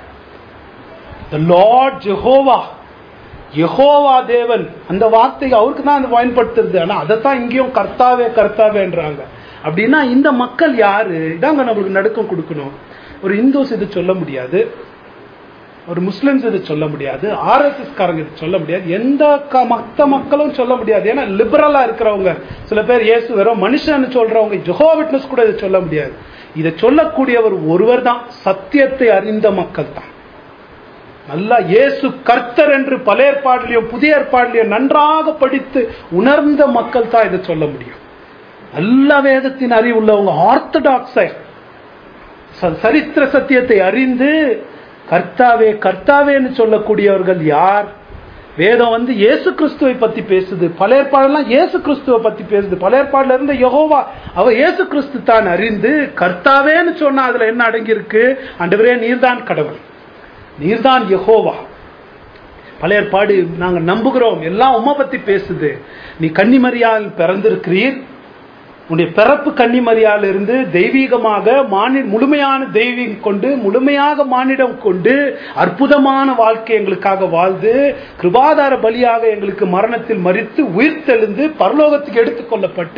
S1: லார்ட் ஜெஹோவா யெகோவா தேவன் அந்த வார்த்தையை அவருக்கு தான் அது பயன்படுத்துறது ஆனா அதைத்தான் இங்கேயும் கர்த்தாவே கர்த்தாவேன்றாங்க அப்படின்னா இந்த மக்கள் யாரு இதாங்க நம்மளுக்கு நடுக்கம் கொடுக்கணும் ஒரு இந்துஸ் இது சொல்ல முடியாது ஒரு முஸ்லிம்ஸ் இது சொல்ல முடியாது ஆர்எஸ்எஸ் காரங்க இது சொல்ல முடியாது எந்த மத்த மக்களும் சொல்ல முடியாது ஏன்னா லிபரலா இருக்கிறவங்க சில பேர் இயேசு வெறும் மனுஷன் சொல்றவங்க ஜெகோ விட்னஸ் கூட இதை சொல்ல முடியாது இதை சொல்லக்கூடியவர் ஒருவர் தான் சத்தியத்தை அறிந்த மக்கள் தான் நல்லா இயேசு கர்த்தர் என்று பல ஏற்பாடுலையும் புதிய ஏற்பாடுலையும் நன்றாக படித்து உணர்ந்த மக்கள் தான் இதை சொல்ல முடியும் நல்ல வேதத்தின் அறிவுள்ளவங்க ஆர்த்தடாக்ஸை சரித்திர சத்தியத்தை அறிந்து கர்த்தாவே கர்த்தாவேன்னு சொல்லக்கூடியவர்கள் யார் வேதம் வந்து இயேசு கிறிஸ்துவை பத்தி பேசுது பல ஏற்பாடெல்லாம் இயேசு கிறிஸ்துவை பத்தி பேசுது பல ஏற்பாடுல இருந்த யகோவா அவ இயேசு கிறிஸ்து தான் அறிந்து கர்த்தாவேன்னு சொன்னா அதுல என்ன அடங்கி இருக்கு அண்டவரே நீர்தான் கடவுள் நீர்தான் யகோவா பழைய ஏற்பாடு நாங்க நம்புகிறோம் எல்லாம் உம்மை பத்தி பேசுது நீ கன்னிமரியால் பிறந்திருக்கிறீர் உன்னுடைய பிறப்பு கன்னிமரியால் இருந்து தெய்வீகமாக மானி முழுமையான தெய்வீகம் கொண்டு முழுமையாக மானிடம் கொண்டு அற்புதமான வாழ்க்கை எங்களுக்காக வாழ்ந்து கிருபாதார பலியாக எங்களுக்கு மரணத்தில் மறித்து உயிர் தெழுந்து பரலோகத்துக்கு எடுத்துக்கொள்ளப்பட்டு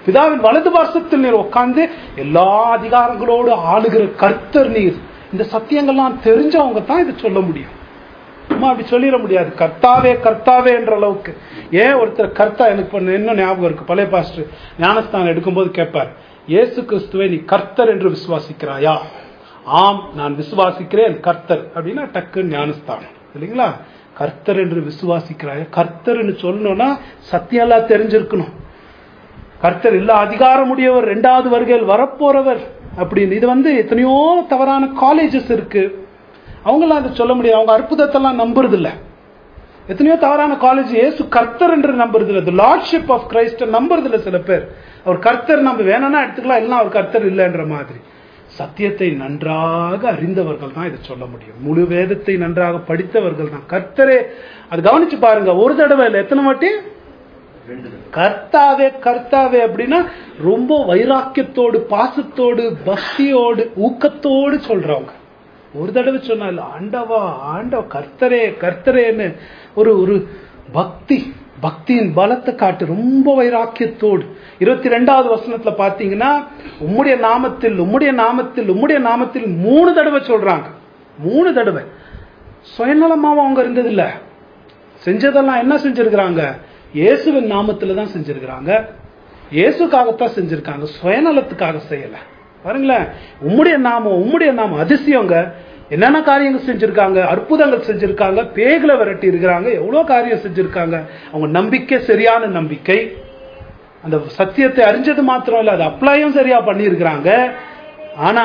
S1: பிதாவின் வலது பார்சத்தில் நீர் உட்கார்ந்து எல்லா அதிகாரங்களோடு ஆளுகிற கர்த்தர் நீர் இந்த சத்தியங்கள்லாம் தெரிஞ்சவங்க தான் இது சொல்ல முடியும் சும்மா அப்படி சொல்லிட முடியாது கர்த்தாவே கர்த்தாவே என்ற அளவுக்கு ஏன் ஒருத்தர் கர்த்தா எனக்கு பண்ண என்ன ஞாபகம் இருக்கு பழைய பாஸ்டர் ஞானஸ்தானம் எடுக்கும்போது கேட்பார் இயேசு கிறிஸ்துவை நீ கர்த்தர் என்று விசுவாசிக்கிறாயா ஆம் நான் விசுவாசிக்கிறேன் கர்த்தர் அப்படின்னா டக்குன்னு ஞானஸ்தானம் இல்லைங்களா கர்த்தர் என்று விசுவாசிக்கிறாயா கர்த்தர்னு சொல்லணும்னா சத்தியம் எல்லாம் தெரிஞ்சிருக்கணும் கர்த்தர் இல்ல அதிகாரமுடையவர் ரெண்டாவது வருகையில் வரப்போறவர் அப்படின்னு இது வந்து எத்தனையோ தவறான காலேஜஸ் இருக்கு அவங்களாம் அதை சொல்ல முடியாது அவங்க அற்புதத்தெல்லாம் நம்புறது இல்ல எத்தனையோ தவறான காலேஜ் இயேசு கர்த்தர் என்று நம்புறது இல்ல லார்ட்ஷிப் ஆஃப் கிரைஸ்ட் நம்புறது இல்ல சில பேர் அவர் கர்த்தர் நம்ம வேணும்னா எடுத்துக்கலாம் எல்லாம் அவர் கர்த்தர் இல்லைன்ற மாதிரி சத்தியத்தை நன்றாக அறிந்தவர்கள் தான் இதை சொல்ல முடியும் முழு வேதத்தை நன்றாக படித்தவர்கள் தான் கர்த்தரே அது கவனிச்சு பாருங்க ஒரு தடவை இல்லை எத்தனை வாட்டி
S2: ரெண்டு தடவை.
S1: கர்த்தாவே கர்த்தாவே அப்படின்னா ரொம்ப வைராக்கியத்தோடு பாசத்தோடு பக்தியோடு ஊக்கத்தோடு சொல்றவங்க ஒரு தடவை சொன்னா இல்ல ஆண்டவா ஆண்டவ கர்த்தரே கர்த்தரேன்னு ஒரு ஒரு பக்தி பக்தியின் பலத்தை காட்டு ரொம்ப வைராக்கியத்தோடு இருபத்தி ரெண்டாவது வசனத்துல பாத்தீங்கன்னா உம்முடைய நாமத்தில் உம்முடைய நாமத்தில் உம்முடைய நாமத்தில் மூணு தடவை சொல்றாங்க மூணு தடவை சுயநலமாவும் அவங்க இருந்ததில்ல செஞ்சதெல்லாம் என்ன செஞ்சிருக்கிறாங்க இயேசுவின் நாமத்துல தான் செஞ்சிருக்கிறாங்க இயேசுக்காகத்தான் செஞ்சிருக்காங்க சுயநலத்துக்காக செய்யல பாருங்களேன் உம்முடைய நாமம் உம்முடைய நாமம் அதிசயங்க என்னென்ன காரியங்கள் செஞ்சிருக்காங்க அற்புதங்கள் செஞ்சிருக்காங்க பேய்களை விரட்டி இருக்கிறாங்க எவ்வளவு காரியம் செஞ்சிருக்காங்க அவங்க நம்பிக்கை சரியான நம்பிக்கை அந்த சத்தியத்தை அறிஞ்சது மாத்திரம் இல்ல அது அப்ளையும் சரியா பண்ணியிருக்கிறாங்க ஆனா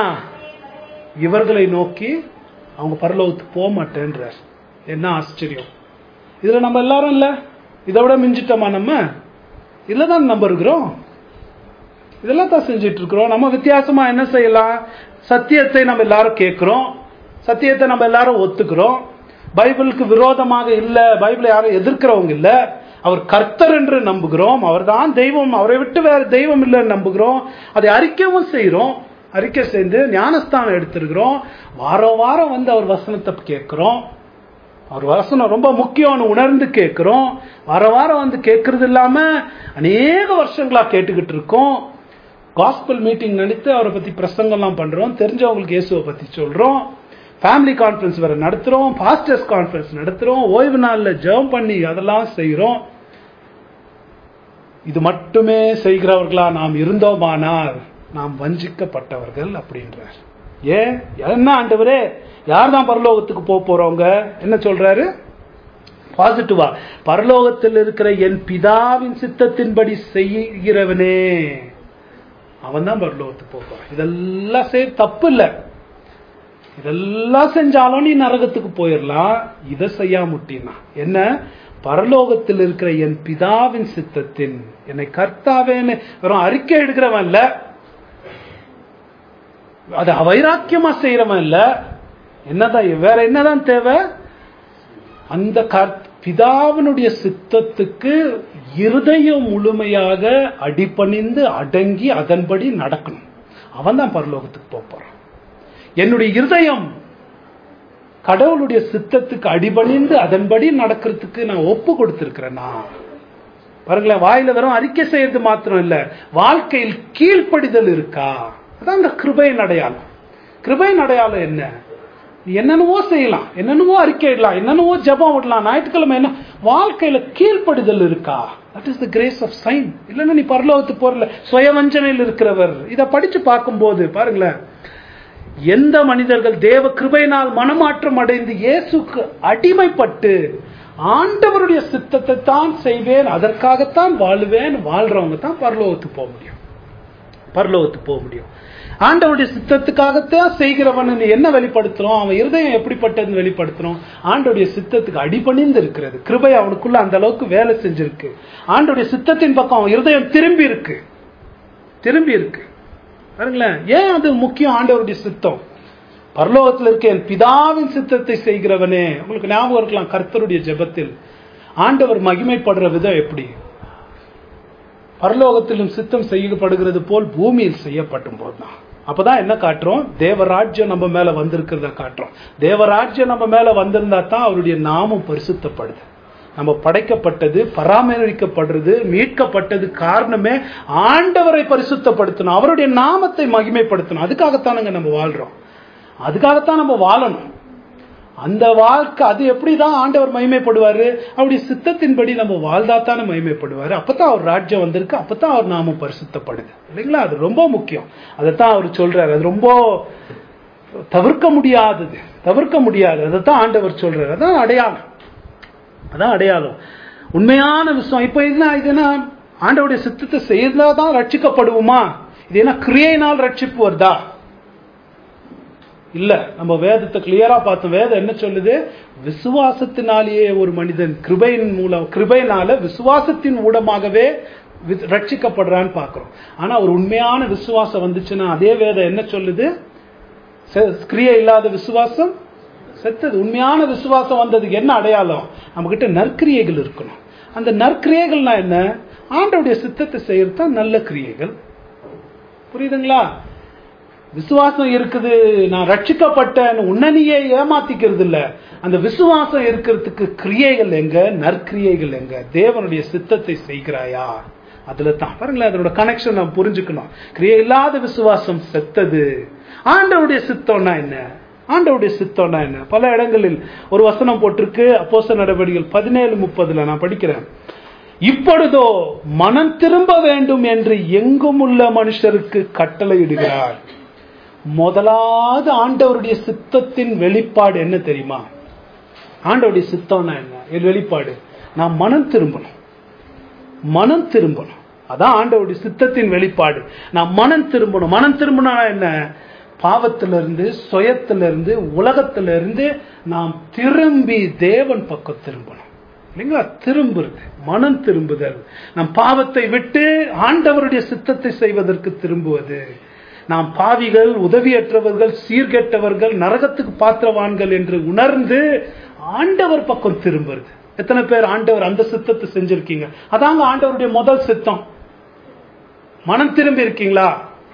S1: இவர்களை நோக்கி அவங்க பரலோகத்துக்கு போக மாட்டேன்றார் என்ன ஆச்சரியம் இதுல நம்ம எல்லாரும் இல்ல இதை விட மிஞ்சிட்டோமா நம்ம இதுல தான் நம்ம இருக்கிறோம் இதெல்லாம் தான் செஞ்சுட்டு இருக்கிறோம் நம்ம வித்தியாசமா என்ன செய்யலாம் சத்தியத்தை நம்ம எல்லாரும் கேட்கிறோம் சத்தியத்தை நம்ம எல்லாரும் ஒத்துக்கிறோம் பைபிளுக்கு விரோதமாக இல்ல பைபிளை யாரும் எதிர்க்கிறவங்க இல்ல அவர் கர்த்தர் என்று நம்புகிறோம் அவர்தான் தெய்வம் அவரை விட்டு வேற தெய்வம் இல்லைன்னு நம்புகிறோம் அதை அறிக்கவும் செய்றோம் அறிக்கை செய்து ஞானஸ்தானம் எடுத்திருக்கிறோம் வாரம் வாரம் வந்து அவர் வசனத்தை கேட்கிறோம் அவர் வசனம் ரொம்ப முக்கியம்னு உணர்ந்து கேட்கிறோம் வார வாரம் வந்து கேட்கறது இல்லாம அநேக வருஷங்களா கேட்டுக்கிட்டு இருக்கோம் காஸ்பல் மீட்டிங் நடத்தி அவரை பத்தி பிரசங்கம்லாம் பண்றோம் தெரிஞ்சவங்களுக்கு இயேசுவை பத்தி சொல்றோம் ஃபேமிலி கான்ஃபரன்ஸ் வேற நடத்துறோம் பாஸ்டர்ஸ் கான்ஃபரன்ஸ் நடத்துறோம் ஓய்வு நாள்ல ஜெபம் பண்ணி அதெல்லாம் செய்றோம் இது மட்டுமே செய்கிறவர்களா நாம் இருந்தோமானால் நாம் வஞ்சிக்கப்பட்டவர்கள் அப்படின்றார் ஏன் என்ன ஆண்டவரே யார் தான் பரலோகத்துக்கு போக போறவங்க என்ன சொல்றாரு பாசிட்டிவா பரலோகத்தில் இருக்கிற என் பிதாவின் சித்தத்தின்படி செய்கிறவனே அவன் தான் பரலோகத்துக்கு போக போறான் இதெல்லாம் செய் தப்பு இல்ல இதெல்லாம் செஞ்சாலும் நீ நரகத்துக்கு போயிடலாம் இதை செய்யாமுட்டினா என்ன பரலோகத்தில் இருக்கிற என் பிதாவின் சித்தத்தின் என்னை கர்த்தாவேன்னு வெறும் அறிக்கை எடுக்கிறவன் இல்ல அது வைராக்கியமா செய்யறவன் இல்ல என்னதான் வேற என்னதான் தேவை அந்த கர்த்- பிதாவினுடைய சித்தத்துக்கு இருதயம் முழுமையாக அடிபணிந்து அடங்கி அதன்படி நடக்கணும் அவன் தான் பரலோகத்துக்கு போக போறான் என்னுடைய இருதயம் கடவுளுடைய சித்தத்துக்கு அடிபணிந்து அதன்படி நடக்கிறதுக்கு நான் ஒப்பு கொடுத்திருக்கிறேனா பாருங்களேன் வாயில வெறும் அறிக்கை செய்யறது மாத்திரம் இல்ல வாழ்க்கையில் கீழ்ப்படிதல் இருக்கா அதான் அந்த கிருபையின் அடையாளம் கிருபையின் அடையாளம் என்ன நீ என்னென்னவோ செய்யலாம் என்னென்னவோ அறிக்கை இடலாம் என்னென்னவோ ஜெபம் விடலாம் ஞாயிற்றுக்கிழமை என்ன வாழ்க்கையில கீழ்ப்படிதல் இருக்கா that is the grace of sign இல்லைன்னா நீ பரலோகத்துக்கு போறல சுயவஞ்சனையில் இருக்கிறவர் இதை படிச்சு பார்க்கும்போது பாருங்களேன் எந்த மனிதர்கள் தேவ கிருபையினால் மனமாற்றம் அடைந்து இயேசுக்கு அடிமைப்பட்டு ஆண்டவருடைய சித்தத்தை தான் செய்வேன் அதற்காகத்தான் வாழுவேன் வாழ்றவங்க தான் பரலோகத்துக்கு போக முடியும் பரலோகத்துக்கு போக முடியும் ஆண்டவருடைய சித்தத்துக்காகத்தான் செய்கிறவன் என்ன வெளிப்படுத்துறோம் அவன் இருதயம் எப்படிப்பட்டதுன்னு வெளிப்படுத்துறோம் ஆண்டவருடைய சித்தத்துக்கு அடிபணிந்து இருக்கிறது கிருபை அவனுக்குள்ள அந்த அளவுக்கு வேலை செஞ்சிருக்கு ஆண்டவருடைய சித்தத்தின் பக்கம் அவன் இருதயம் திரும்பி இருக்கு திரும்பி இருக்கு பாருங்களேன் ஏன் அது முக்கியம் ஆண்டவருடைய சித்தம் பரலோகத்தில் இருக்க என் பிதாவின் சித்தத்தை செய்கிறவனே உங்களுக்கு ஞாபகம் இருக்கலாம் கர்த்தருடைய ஜெபத்தில் ஆண்டவர் மகிமைப்படுற விதம் எப்படி பரலோகத்திலும் சித்தம் செய்யப்படுகிறது போல் பூமியில் செய்யப்படும் போதுதான் அப்பதான் என்ன காட்டுறோம் தேவராஜ்யம் நம்ம மேல வந்திருக்கிறத காட்டுறோம் தேவராஜ்யம் நம்ம மேல வந்திருந்தா தான் அவருடைய நாமம் பரிசுத்தப்படுது நம்ம படைக்கப்பட்டது பராமரிக்கப்படுறது மீட்கப்பட்டது காரணமே ஆண்டவரை பரிசுத்தப்படுத்தணும் அவருடைய நாமத்தை மகிமைப்படுத்தணும் அதுக்காகத்தானுங்க நம்ம வாழ்றோம் அதுக்காகத்தான் நம்ம வாழணும் அந்த வாழ்க்கை அது எப்படிதான் ஆண்டவர் மகிமைப்படுவாரு அவருடைய சித்தத்தின்படி நம்ம வாழ்ந்தாத்தானே மகிமைப்படுவாரு அப்பதான் அவர் ராஜ்யம் வந்திருக்கு அப்பதான் அவர் நாமம் பரிசுத்தப்படுது இல்லைங்களா அது ரொம்ப முக்கியம் அதைத்தான் அவர் சொல்றாரு அது ரொம்ப தவிர்க்க முடியாதது தவிர்க்க முடியாது அதைத்தான் ஆண்டவர் சொல்றாரு அதான் அடையாளம் அதான் அடையாளம் உண்மையான விஷயம் இப்ப என்ன இது என்ன ஆண்டவருடைய சித்தத்தை செய்தாதான் ரட்சிக்கப்படுவோமா இது என்ன கிரியையினால் ரட்சிப்பு வருதா இல்ல நம்ம வேதத்தை கிளியரா பார்த்தோம் வேதம் என்ன சொல்லுது விசுவாசத்தினாலேயே ஒரு மனிதன் கிருபையின் மூலம் கிருபையினால விசுவாசத்தின் மூலமாகவே வி- ரட்சிக்கப்படுறான்னு பார்க்கிறோம் ஆனா ஒரு உண்மையான விசுவாசம் வந்துச்சுன்னா அதே வேதம் என்ன சொல்லுது செ- கிரியை இல்லாத விசுவாசம் செத்தது உண்மையான விசுவாசம் வந்ததுக்கு என்ன அடையாளம் நம்ம கிட்ட நற்கிரியைகள் இருக்கணும் அந்த நற்கிரியைகள்னா என்ன ஆண்டவருடைய சித்தத்தை செய்யறது தான் நல்ல கிரியைகள் புரியுதுங்களா விசுவாசம் இருக்குது நான் ரட்சிக்கப்பட்டேன் உன்னனியே ஏமாத்திக்கிறது இல்ல அந்த விசுவாசம் இருக்கிறதுக்கு கிரியைகள் எங்க நற்கிரியைகள் எங்க தேவனுடைய சித்தத்தை செய்கிறாயா அதுல தான் பாருங்களேன் அதனோட கனெக்ஷன் நம்ம புரிஞ்சுக்கணும் கிரியை இல்லாத விசுவாசம் செத்தது ஆண்டவருடைய சித்தம்னா என்ன ஆண்டவருடைய சித்தம்னா என்ன பல இடங்களில் ஒரு வசனம் போட்டிருக்கு அப்போஸ்தல நடவடிக்கைகள் பதினேழு முப்பதுல நான் படிக்கிறேன் இப்பொழுதோ மனம் திரும்ப வேண்டும் என்று எங்கும் உள்ள மனுஷருக்கு கட்டளையிடுகிறார் முதலாவது ஆண்டவருடைய சித்தத்தின் வெளிப்பாடு என்ன தெரியுமா ஆண்டவருடைய சித்தம்னா என்ன இது வெளிப்பாடு நான் மனம் திரும்பணும் மனம் திரும்பணும் அதான் ஆண்டவருடைய சித்தத்தின் வெளிப்பாடு நான் மனம் திரும்பணும் மனம் திரும்பணும்னா என்ன பாவத்திலிருந்து சுயத்திலிருந்து உலகத்திலிருந்து நாம் திரும்பி தேவன் பக்கம் திரும்பணும் இல்லைங்களா திரும்புறது மனம் திரும்புதல் நம் பாவத்தை விட்டு ஆண்டவருடைய சித்தத்தை செய்வதற்கு திரும்புவது நாம் பாவிகள் உதவியற்றவர்கள் சீர்கெட்டவர்கள் நரகத்துக்கு பாத்திரவான்கள் என்று உணர்ந்து ஆண்டவர் பக்கம் திரும்புறது எத்தனை பேர் ஆண்டவர் அந்த சித்தத்தை செஞ்சிருக்கீங்க அதாங்க ஆண்டவருடைய முதல் சித்தம் மனம் திரும்பி இருக்கீங்களா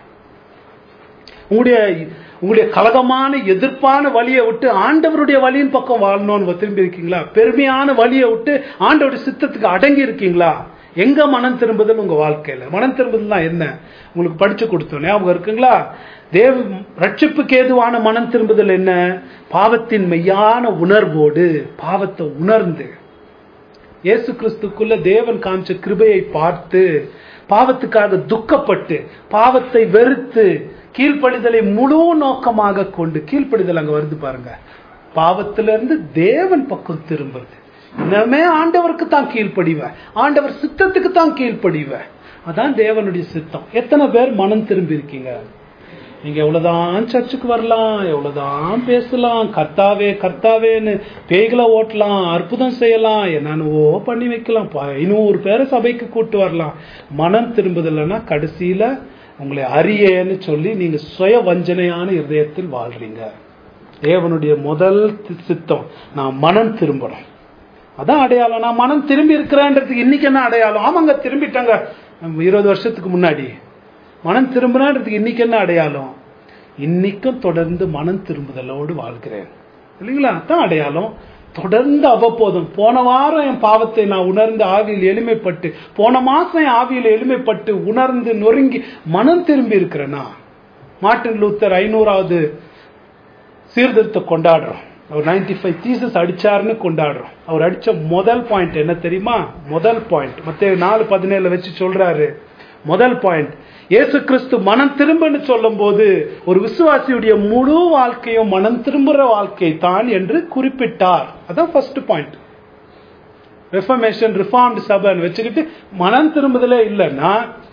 S1: உங்களுடைய உங்களுடைய கலகமான எதிர்ப்பான வழியை விட்டு ஆண்டவருடைய வழியின் பக்கம் வாழணும்னு திரும்பி இருக்கீங்களா பெருமையான வழியை விட்டு ஆண்டவருடைய சித்தத்துக்கு அடங்கி இருக்கீங்களா எங்க மனம் திரும்புதல் உங்க வாழ்க்கையில மனம் திரும்புதல்னா என்ன உங்களுக்கு படிச்சு கொடுத்தோம் ஞாபகம் இருக்குங்களா தேவ ரட்சிப்புக்கு ஏதுவான மனம் திரும்புதல் என்ன பாவத்தின் மெய்யான உணர்வோடு பாவத்தை உணர்ந்து இயேசு கிறிஸ்துக்குள்ள தேவன் காமிச்ச கிருபையை பார்த்து பாவத்துக்காக துக்கப்பட்டு பாவத்தை வெறுத்து கீழ்ப்படிதலை முழு நோக்கமாக கொண்டு கீழ்ப்படிதல் அங்க வருது பாருங்க பாவத்திலிருந்து தேவன் பக்கம் திரும்புறது இன்னமே ஆண்டவருக்கு தான் கீழ்ப்படிவேன் ஆண்டவர் சித்தத்துக்கு தான் கீழ்ப்படிவேன் அதான் தேவனுடைய சித்தம் எத்தனை பேர் மனம் திரும்பி இருக்கீங்க நீங்க எவ்வளவுதான் சர்ச்சுக்கு வரலாம் எவ்வளவுதான் பேசலாம் கர்த்தாவே கர்த்தாவேன்னு பேய்களை ஓட்டலாம் அற்புதம் செய்யலாம் என்னென்னவோ பண்ணி வைக்கலாம் ப- ஐநூறு பேரை சபைக்கு கூட்டு வரலாம் மனம் திரும்புதல்னா கடைசியில உங்களை அறியேன்னு சொல்லி நீங்க சுய வஞ்சனையான இருதயத்தில் வாழ்றீங்க தேவனுடைய முதல் தி- சித்தம் நான் மனம் திரும்பணும் அதான் அடையாளம் நான் மனம் திரும்பி இருக்கிறேன்றதுக்கு இன்னைக்கு என்ன அடையாளம் ஆமாங்க திரும்பிட்டாங்க நம்ம இருபது வருஷத்துக்கு முன்னாடி மனம் திரும்புறதுக்கு இன்னைக்கு என்ன அடையாளம் இன்னைக்கும் தொடர்ந்து மனம் திரும்புதலோடு வாழ்கிறேன் இல்லைங்களா அதான் அடையாளம் தொடர்ந்து அவ்வப்போதும் போன வாரம் என் பாவத்தை நான் உணர்ந்து ஆவியில் எளிமைப்பட்டு போன மாசம் என் ஆவியில் எளிமைப்பட்டு உணர்ந்து நொறுங்கி மனம் திரும்பி இருக்கிறேனா மார்ட்டின் லூத்தர் ஐநூறாவது சீர்திருத்தம் கொண்டாடுறோம் அவர் 95 ஃபைவ் தீசஸ் அடிச்சாருன்னு கொண்டாடுறோம் அவர் அடிச்ச முதல் பாயிண்ட் என்ன தெரியுமா முதல் பாயிண்ட் மத்த நாலு பதினேழுல வச்சு சொல்றாரு முதல் பாயிண்ட் இயேசு கிறிஸ்து மனம் திரும்பன்னு சொல்லும் போது ஒரு விசுவாசியுடைய முழு வாழ்க்கையும் மனம் திரும்புற வாழ்க்கை தான் என்று குறிப்பிட்டார் அதான் ஃபர்ஸ்ட் பாயிண்ட் ரெஃபர்மேஷன் ரிஃபார்ம்டு சபைன்னு வச்சுக்கிட்டு மனம் திரும்புதலே இல்லைன்னா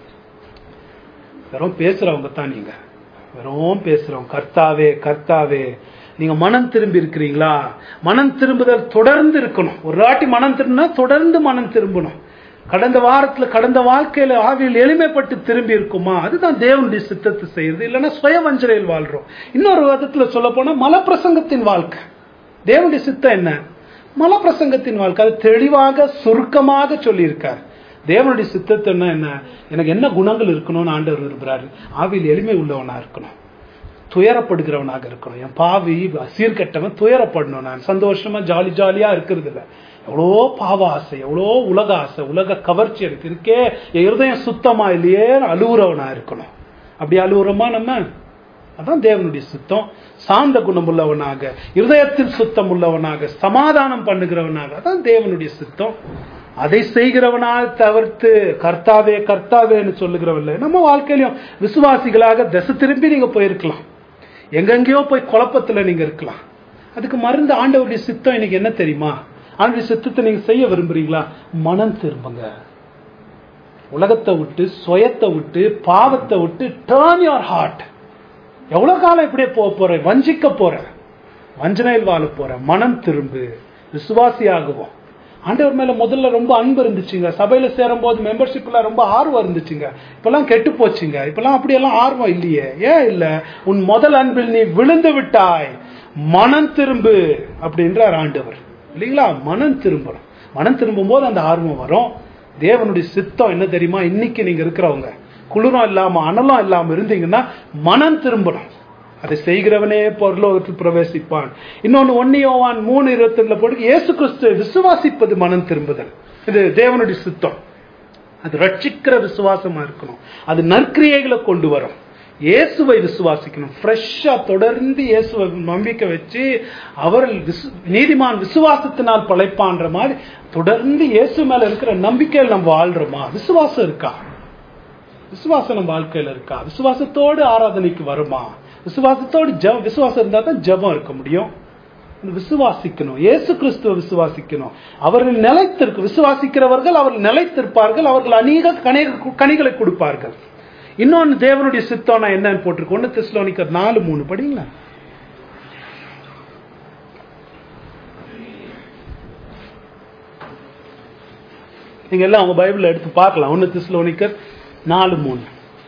S1: வெறும் பேசுறவங்க தான் நீங்க வெறும் பேசுறோம் கர்த்தாவே கர்த்தாவே நீங்க மனம் திரும்பி இருக்கிறீங்களா மனம் திரும்புதல் தொடர்ந்து இருக்கணும் ஒரு வாட்டி மனம் திரும்பினா தொடர்ந்து மனம் திரும்பணும் கடந்த வாரத்துல கடந்த வாழ்க்கையில ஆவியில் எளிமைப்பட்டு திரும்பி இருக்குமா அதுதான் தேவனுடைய சித்தத்தை செய்யறது இல்லைன்னா சுய வஞ்சனையில் வாழ்றோம் இன்னொரு விதத்துல சொல்ல போனா மலப்பிரசங்கத்தின் வாழ்க்கை தேவனுடைய சித்தம் என்ன மலப்பிரசங்கத்தின் வாழ்க்கை அது தெளிவாக சுருக்கமாக சொல்லியிருக்கார் தேவனுடைய சித்தத்தைன்னா என்ன எனக்கு என்ன குணங்கள் இருக்கணும்னு ஆண்டவர் விரும்புறாரு ஆவியில் எளிமை உள்ளவனா இருக்கணும் துயரப்படுகிறவனாக இருக்கணும் என் பாவி சீர்கெட்டவன் துயரப்படணும் நான் சந்தோஷமா ஜாலி ஜாலியா இருக்கிறது இல்ல எவ்வளோ பாவ ஆசை எவ்வளோ உலக ஆசை உலக கவர்ச்சி எனக்கு இருக்கே என் இருதயம் சுத்தமா இல்லையே அழுகுறவனா இருக்கணும் அப்படி அழுகுறோமா நம்ம அதான் தேவனுடைய சுத்தம் சாந்த குணம் உள்ளவனாக இருதயத்தில் சுத்தம் உள்ளவனாக சமாதானம் பண்ணுகிறவனாக அதான் தேவனுடைய சுத்தம் அதை செய்கிறவனால் தவிர்த்து கர்த்தாவே கர்த்தாவேன்னு சொல்லுகிறவல்ல நம்ம வாழ்க்கையிலும் விசுவாசிகளாக திசை திரும்பி நீங்க போயிருக்கலாம் எங்கெங்கேயோ போய் குழப்பத்துல நீங்க இருக்கலாம் அதுக்கு மருந்து ஆண்டவருடைய சித்தம் இன்னைக்கு என்ன தெரியுமா ஆண்டவருடைய சித்தத்தை நீங்க செய்ய விரும்புறீங்களா மனம் திரும்புங்க உலகத்தை விட்டு சுயத்தை விட்டு பாவத்தை விட்டு டேர்ன் யுவர் ஹார்ட் எவ்வளவு காலம் இப்படியே போக போற வஞ்சிக்க போற வஞ்சனையில் வாழ போற மனம் திரும்பு விசுவாசி ஆகுவோம் ஆண்டவர் மேல முதல்ல ரொம்ப அன்பு இருந்துச்சுங்க சபையில சேரும் போது மெம்பர்ஷிப்ல ரொம்ப ஆர்வம் இருந்துச்சுங்க இப்பெல்லாம் கெட்டு போச்சுங்க இப்பெல்லாம் அப்படியெல்லாம் ஆர்வம் இல்லையே ஏன் இல்ல உன் முதல் அன்பில் நீ விழுந்து விட்டாய் மனம் திரும்பு அப்படின்றார் ஆண்டவர் இல்லைங்களா மனம் திரும்பணும் மனம் திரும்பும் போது அந்த ஆர்வம் வரும் தேவனுடைய சித்தம் என்ன தெரியுமா இன்னைக்கு நீங்க இருக்கிறவங்க குளிரும் இல்லாம அனலும் இல்லாம இருந்தீங்கன்னா மனம் திரும்பணும் அதை செய்கிறவனே பரலோகத்தில் பிரவேசிப்பான் இன்னொன்னு ஒன்னியோவான் மூணு இருபத்தி ரெண்டுல போட்டு இயேசு கிறிஸ்து விசுவாசிப்பது மனம் திரும்புதல் இது தேவனுடைய சித்தம் அது ரட்சிக்கிற விசுவாசமா இருக்கணும் அது நற்கிரியைகளை கொண்டு வரும் இயேசுவை விசுவாசிக்கணும் ஃப்ரெஷ்ஷா தொடர்ந்து இயேசுவை நம்பிக்கை வச்சு அவர் விசு- நீதிமான் விசுவாசத்தினால் பழைப்பான்ற மாதிரி தொடர்ந்து இயேசு மேல இருக்கிற நம்பிக்கையில் நம்ம வாழ்றோமா விசுவாசம் இருக்கா விசுவாசம் நம்ம வாழ்க்கையில இருக்கா விசுவாசத்தோடு ஆராதனைக்கு வருமா விசுவாசத்தோடு ஜெப விசுவாசம் இருந்தா தான் ஜெபம் இருக்க முடியும் இந்த விசுவாசிக்கணும் இயேசு கிறிஸ்துவ விசுவாசிக்கணும் அவர்கள் நிலைத்திருக்கு விசுவாசிக்கிறவர்கள் அவர்கள் நிலைத்திருப்பார்கள் அவர்கள் அநேக கனி- கனிகளை கொடுப்பார்கள் இன்னொன்னு தேவனுடைய சித்தம்னா என்னன்னு போட்டிருக்கு ஒன்னு தெஸ்லோனிக்கர் நாலு மூணு படிங்களா நீங்க எல்லாம் அவங்க பைபிள் எடுத்து பார்க்கலாம் ஒன்னு தெஸ்லோனிக்கர் நாலு மூணு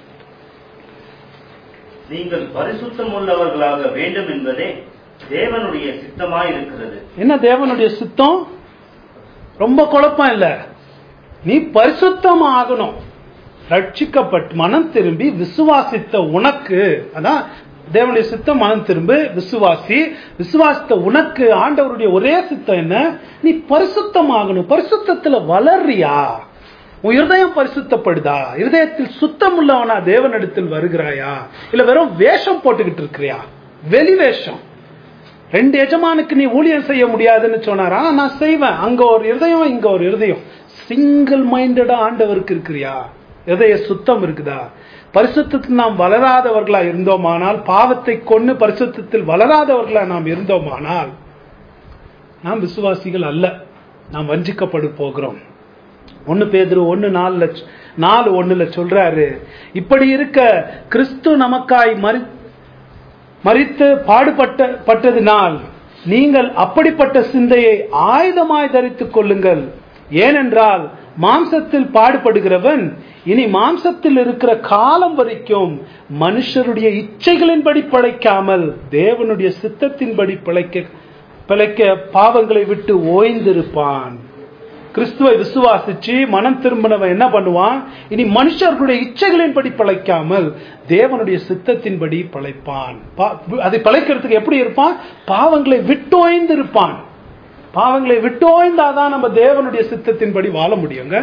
S2: நீங்கள் பரிசுத்தம் உள்ளவர்களாக வேண்டும் என்பதே தேவனுடைய சித்தமாய் இருக்கிறது
S1: என்ன தேவனுடைய சித்தம் ரொம்ப குழப்பம் இல்ல நீ பரிசுத்தம் ஆகணும் ரட்சிக்கப்பட்டு மனம் திரும்பி விசுவாசித்த உனக்கு அதான் தேவனுடைய சித்தம் மனம் திரும்பு விசுவாசி விசுவாசித்த உனக்கு ஆண்டவருடைய ஒரே சித்தம் என்ன நீ பரிசுத்தம் ஆகணும் பரிசுத்தத்துல வளர்றியா உன் இருதயம் பரிசுத்தப்படுதா இருதயத்தில் சுத்தம் உள்ளவனா தேவனிடத்தில் வருகிறாயா இல்ல வெறும் வேஷம் போட்டுக்கிட்டு இருக்கிறியா வெளி வேஷம் ரெண்டு எஜமானுக்கு நீ ஊழியம் செய்ய முடியாதுன்னு சொன்னாரா நான் செய்வேன் அங்க ஒரு இருதயம் இங்க ஒரு இருதயம் சிங்கிள் மைண்டடா ஆண்டவருக்கு இருக்கிறியா இதய சுத்தம் இருக்குதா பரிசுத்தத்தில் நாம் வளராதவர்களா இருந்தோமானால் பாவத்தை கொண்டு பரிசுத்தத்தில் வளராதவர்களா நாம் இருந்தோமானால் நாம் விசுவாசிகள் அல்ல நாம் வஞ்சிக்கப்படு போகிறோம் ஒன்னு பேதுரு ஒன்னு நாலுல நாலு ஒண்ணுல சொல்றாரு இப்படி இருக்க கிறிஸ்து நமக்காய் மறி மறித்து பாடுபட்ட பட்டதினால் நீங்கள் அப்படிப்பட்ட சிந்தையை ஆயுதமாய் தரித்துக் கொள்ளுங்கள் ஏனென்றால் மாம்சத்தில் பாடுபடுகிறவன் இனி மாம்சத்தில் இருக்கிற காலம் வரைக்கும் மனுஷருடைய இச்சைகளின்படி பழைக்காமல் தேவனுடைய சித்தத்தின்படி பிழைக்க பிழைக்க பாவங்களை விட்டு ஓய்ந்திருப்பான் கிறிஸ்துவை விசுவாசிச்சு மனம் திரும்பினவன் என்ன பண்ணுவான் இனி மனுஷர்களுடைய இச்சைகளின்படி பழைக்காமல் தேவனுடைய சித்தத்தின்படி பழைப்பான் பா- அதை பழைக்கிறதுக்கு எப்படி இருப்பான் பாவங்களை விட்டோய்ந்து இருப்பான் பாவங்களை விட்டோய்ந்தாதான் நம்ம தேவனுடைய சித்தத்தின்படி வாழ முடியுங்க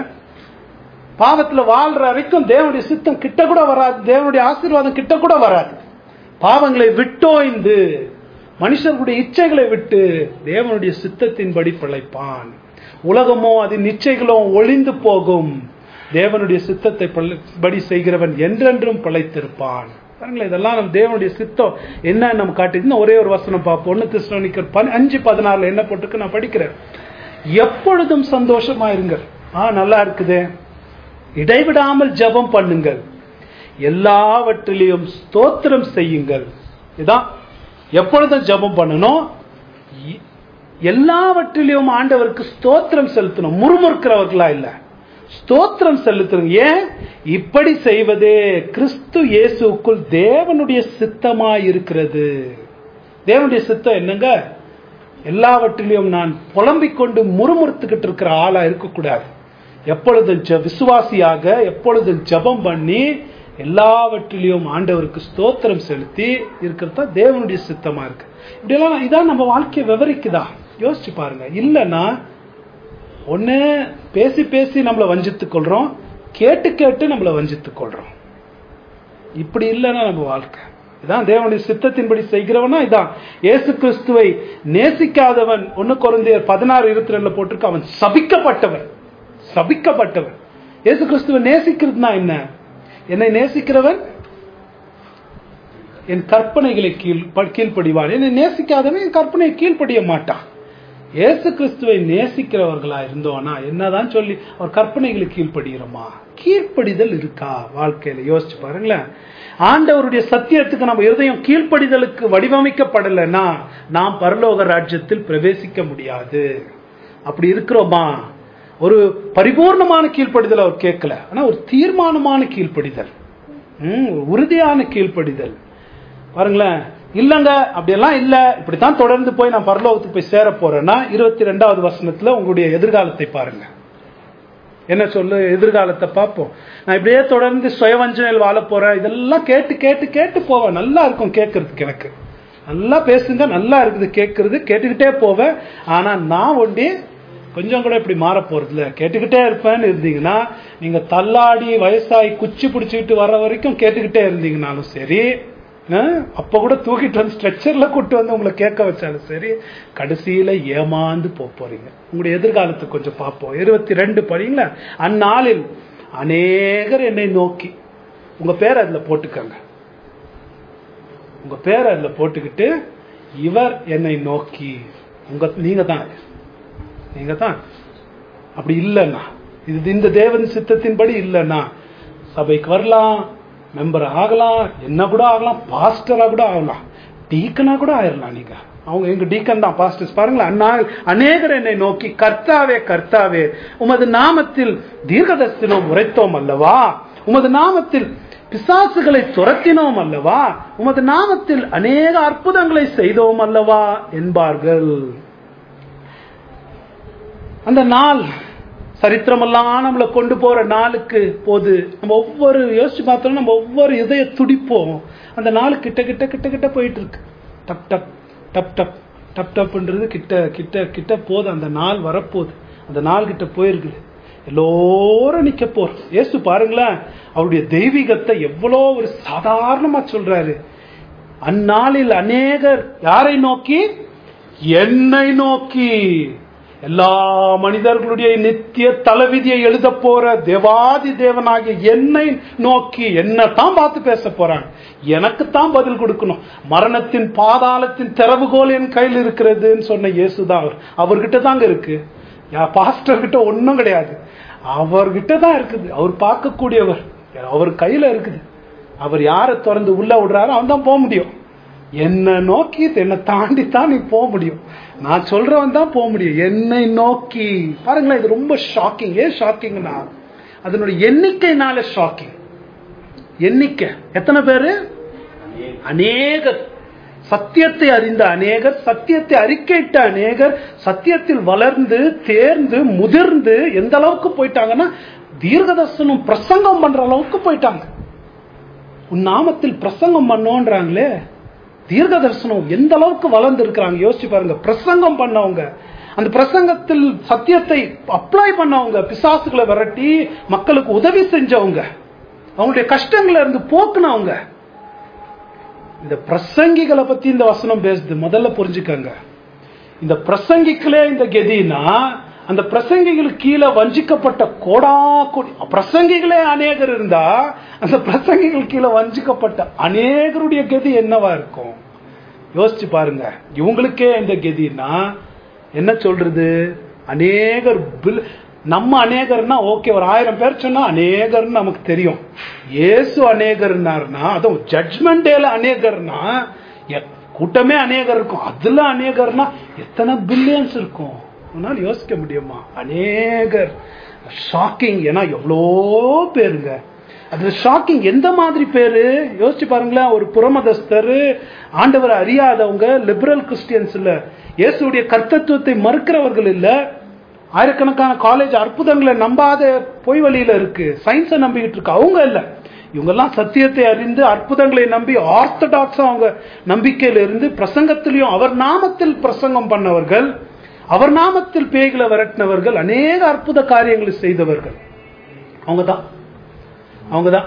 S1: பாவத்துல வாழ்ற வரைக்கும் தேவனுடைய சித்தம் கிட்ட கூட வராது தேவனுடைய ஆசீர்வாதம் கிட்ட கூட வராது பாவங்களை விட்டோய்ந்து மனுஷர்களுடைய இச்சைகளை விட்டு தேவனுடைய சித்தத்தின்படி பிழைப்பான் உலகமோ அதன் நிச்சயங்களும் ஒளிந்து போகும் தேவனுடைய சித்தத்தை பள்ள- படி செய்கிறவன் என்றென்றும் பிழைத்திருப்பான் பாருங்களேன் இதெல்லாம் நம்ம தேவனுடைய சித்தம் என்ன நம்ம காட்டுதுன்னு ஒரே ஒரு வசனம் பார்ப்போம் ஒன்னு கிருஷ்ணனிக்கர் அஞ்சு பதினாறுல என்ன போட்டுருக்கு நான் படிக்கிறேன் எப்பொழுதும் சந்தோஷமா இருங்கள் ஆ நல்லா இருக்குதே இடைவிடாமல் ஜெபம் பண்ணுங்கள் எல்லாவற்றிலையும் ஸ்தோத்திரம் செய்யுங்கள் இதான் எப்பொழுதும் ஜெபம் பண்ணணும் இ- எல்லாவற்றிலையும் ஆண்டவருக்கு ஸ்தோத்திரம் செலுத்தணும் முறுமுறுக்கிறவர்களா இல்ல ஸ்தோத்திரம் செலுத்தணும் ஏன் இப்படி செய்வதே கிறிஸ்து இயேசுக்குள் தேவனுடைய சித்தமாய் இருக்கிறது தேவனுடைய சித்தம் என்னங்க எல்லாவற்றிலையும் நான் புலம்பிக் கொண்டு முறுமுறுத்துக்கிட்டு இருக்கிற ஆளா இருக்கக்கூடாது எப்பொழுதும் ஜெ- விசுவாசியாக எப்பொழுதும் ஜெபம் பண்ணி எல்லாவற்றிலையும் ஆண்டவருக்கு ஸ்தோத்திரம் செலுத்தி இருக்கிறது தான் தேவனுடைய சித்தமா இருக்கு இப்படியெல்லாம் இதான் நம்ம வாழ்க்கையை விவரிக்குதா யோசிச்சு பாருங்க இல்லைன்னா ஒண்ணு பேசி பேசி நம்மளை வஞ்சித்துக் கொள்றோம் கேட்டு கேட்டு நம்மளை வஞ்சித்துக் கொள்றோம் இப்படி இல்லைன்னா நம்ம வாழ்க்கை இதான் தேவனுடைய சித்தத்தின்படி செய்கிறவனா இதான் இயேசு கிறிஸ்துவை நேசிக்காதவன் ஒன்னு குழந்தையர் பதினாறு இருபத்தி ரெண்டுல போட்டிருக்கு அவன் சபிக்கப்பட்டவன் சபிக்கப்பட்டவன் இயேசு கிறிஸ்துவை நேசிக்கிறதுனா என்ன என்னை நேசிக்கிறவன் என் கற்பனைகளை கீழ் கீழ்ப்படிவான் என்னை நேசிக்காதவன் என் கற்பனையை கீழ்ப்படிய மாட்டான் இயேசு கிறிஸ்துவை நேசிக்கிறவர்களா இருந்தோம்னா என்னதான் சொல்லி அவர் கற்பனைகளுக்கு கீழ்ப்படுகிறோமா கீழ்ப்படிதல் இருக்கா வாழ்க்கையில யோசிச்சு பாருங்களேன் ஆண்டவருடைய சத்தியத்துக்கு நம்ம இருதயம் கீழ்ப்படிதலுக்கு வடிவமைக்கப்படலைன்னா நாம் பரலோக ராஜ்யத்தில் பிரவேசிக்க முடியாது அப்படி இருக்கிறோமா ஒரு பரிபூர்ணமான கீழ்ப்படிதல் அவர் கேட்கல ஆனா ஒரு தீர்மானமான கீழ்ப்படிதல் ம், ஒரு உறுதியான கீழ்ப்படிதல் பாருங்களேன் இல்லங்க அப்படியெல்லாம் இல்ல இப்படித்தான் தொடர்ந்து போய் நான் பரலோகத்துக்கு போய் சேர போறேன்னா இருபத்தி ரெண்டாவது வசனத்துல உங்களுடைய எதிர்காலத்தை பாருங்க என்ன சொல்லு எதிர்காலத்தை பார்ப்போம் நான் இப்படியே தொடர்ந்து சுயவஞ்சனையில் வாழ போறேன் இதெல்லாம் கேட்டு கேட்டு கேட்டு போவேன் நல்லா இருக்கும் கேட்கறதுக்கு எனக்கு நல்லா பேசுங்க நல்லா இருக்குது கேட்கறது கேட்டுக்கிட்டே போவேன் ஆனா நான் ஒண்டி கொஞ்சம் கூட இப்படி மாற போறது இல்ல கேட்டுக்கிட்டே இருப்பேன்னு இருந்தீங்கன்னா நீங்க தள்ளாடி வயசாகி குச்சி பிடிச்சிக்கிட்டு வர்ற வரைக்கும் கேட்டுக்கிட்டே இருந்தீங்கனாலும் சரி அஹ், அப்ப கூட தூக்கிட்டு வந்து ஸ்ட்ரெச்சர்ல கூட்டு வந்து உங்களை கேட்க வச்சாலும் சரி கடைசியில ஏமாந்து போப் போறீங்க உங்களுடைய எதிர்காலத்தை கொஞ்சம் பார்ப்போம் இருபத்தி ரெண்டு படிங்களா அந்நாளில் அநேகர் என்னை நோக்கி உங்க பேரை அதுல போட்டுக்கங்க உங்க பேரை அதுல போட்டுக்கிட்டு இவர் என்னை நோக்கி உங்க நீங்க தான் நீங்க தான் அப்படி இல்லைன்னா இது இந்த தேவன் சித்தத்தின்படி இல்லைன்னா சபைக்கு வரலாம் மெம்பர் ஆகலாம் என்ன கூட ஆகலாம் பாஸ்டரா கூட ஆகலாம் டீக்கனா கூட ஆயிரலாம் நீங்க அவங்க எங்க டீக்கன் தான் பாஸ்டர்ஸ் பாருங்களேன் அண்ணா அநேகர் என்னை நோக்கி கர்த்தாவே கர்த்தாவே உமது நாமத்தில் தீர்க்கதரிசனம் உரைத்தோம் அல்லவா உமது நாமத்தில் பிசாசுகளை துரத்தினோம் அல்லவா உமது நாமத்தில் அநேக அற்புதங்களை செய்தோம் அல்லவா என்பார்கள் அந்த நாள் சரித்திரமெல்லாம் நம்மளை கொண்டு போற நாளுக்கு போது நம்ம ஒவ்வொரு யோசிச்சு பார்த்தோம் நம்ம ஒவ்வொரு இதய துடிப்போம் அந்த நாள் கிட்ட கிட்ட கிட்ட கிட்ட போயிட்டு இருக்கு டப் டப் டப் டப் டப் டப்ன்றது கிட்ட கிட்ட கிட்ட போகுது அந்த நாள் வரப்போகுது அந்த நாள் கிட்ட போயிருக்குது எல்லோரும் நிக்க போறோம் ஏசு பாருங்களேன் அவருடைய தெய்வீகத்தை எவ்வளோ ஒரு சாதாரணமா சொல்றாரு அந்நாளில் அநேகர் யாரை நோக்கி என்னை நோக்கி எல்லா மனிதர்களுடைய நித்திய தலைவிதியை எழுத போற தேவாதி தேவனாகிய என்னை நோக்கி என்ன தான் பார்த்து பேச போறாங்க எனக்கு தான் பதில் கொடுக்கணும் மரணத்தின் பாதாளத்தின் திறவுகோல் என் கையில் இருக்கிறதுன்னு சொன்ன இயேசுதான் அவர் அவர்கிட்ட தாங்க இருக்கு பாஸ்டர் கிட்ட ஒன்றும் கிடையாது அவர்கிட்ட தான் இருக்குது அவர் பார்க்கக்கூடியவர் அவர் கையில இருக்குது அவர் யாரை திறந்து உள்ள விடுறாரோ அவன் தான் போக முடியும் என்னை நோக்கி என்னை தாண்டி தான் நீ போக முடியும் நான் சொல்றவன் தான் போக முடியும் என்னை நோக்கி பாருங்களேன் இது ரொம்ப ஷாக்கிங் ஏன் ஷாக்கிங்னா அதனுடைய எண்ணிக்கைனால ஷாக்கிங் எண்ணிக்கை எத்தனை பேரு அநேகர் சத்தியத்தை அறிந்த அநேகர் சத்தியத்தை அறிக்கையிட்ட அநேகர் சத்தியத்தில் வளர்ந்து தேர்ந்து முதிர்ந்து எந்த அளவுக்கு போயிட்டாங்கன்னா தீர்க்கதர்சனம் பிரசங்கம் பண்ற அளவுக்கு போயிட்டாங்க உன் நாமத்தில் பிரசங்கம் பண்ணோன்றாங்களே தீர்க்க தரிசனம் எந்த அளவுக்கு வளர்ந்து இருக்கிறாங்க யோசிச்சு பாருங்க பிரசங்கம் பண்ணவங்க அந்த பிரசங்கத்தில் சத்தியத்தை அப்ளை பண்ணவங்க பிசாசுகளை விரட்டி மக்களுக்கு உதவி செஞ்சவங்க அவங்களுடைய கஷ்டங்களை இருந்து போக்குனவங்க இந்த பிரசங்கிகளை பத்தி இந்த வசனம் பேசுது முதல்ல புரிஞ்சுக்கங்க இந்த பிரசங்கிகளே இந்த கெதினா அந்த பிரசங்கிகளுக்கு கீழே வஞ்சிக்கப்பட்ட கோடா கோடி பிரசங்கிகளே அநேகர் இருந்தா அந்த பிரசங்கிகள் கீழே வஞ்சிக்கப்பட்ட அநேகருடைய கதி என்னவா இருக்கும் யோசிச்சு பாருங்க இவங்களுக்கே இந்த கதினா என்ன சொல்றது அநேகர் பில் நம்ம அநேகர்னா ஓகே ஒரு ஆயிரம் பேர் சொன்னா அநேகர்னு நமக்கு தெரியும் ஏசு அநேகர்னார்னா அதுவும் ஜட்மெண்ட் டேல அநேகர்னா எ- கூட்டமே அநேகர் இருக்கும் அதுல அநேகர்னா எத்தனை பில்லியன்ஸ் இருக்கும் உன்னால யோசிக்க முடியுமா அநேகர் ஷாக்கிங் ஏன்னா எவ்வளோ பேருங்க அது ஷாக்கிங் எந்த மாதிரி பேரு யோசிச்சு பாருங்களேன் ஒரு புறமதஸ்தர் ஆண்டவரை அறியாதவங்க லிபரல் கிறிஸ்டியன்ஸ் இல்ல இயேசுடைய கர்த்தத்துவத்தை மறுக்கிறவர்கள் இல்ல ஆயிரக்கணக்கான காலேஜ் அற்புதங்களை நம்பாத பொய் வழியில இருக்கு சயின்ஸை நம்பிக்கிட்டு இருக்கு அவங்க இல்ல இவங்கெல்லாம் சத்தியத்தை அறிந்து அற்புதங்களை நம்பி ஆர்த்தடாக்ஸா அவங்க நம்பிக்கையில இருந்து பிரசங்கத்திலையும் அவர் நாமத்தில் பிரசங்கம் பண்ணவர்கள் அவர் நாமத்தில் பேய்களை விரட்டினவர்கள் அநேக அற்புத காரியங்களை செய்தவர்கள் அவங்க தான் அவங்க தான்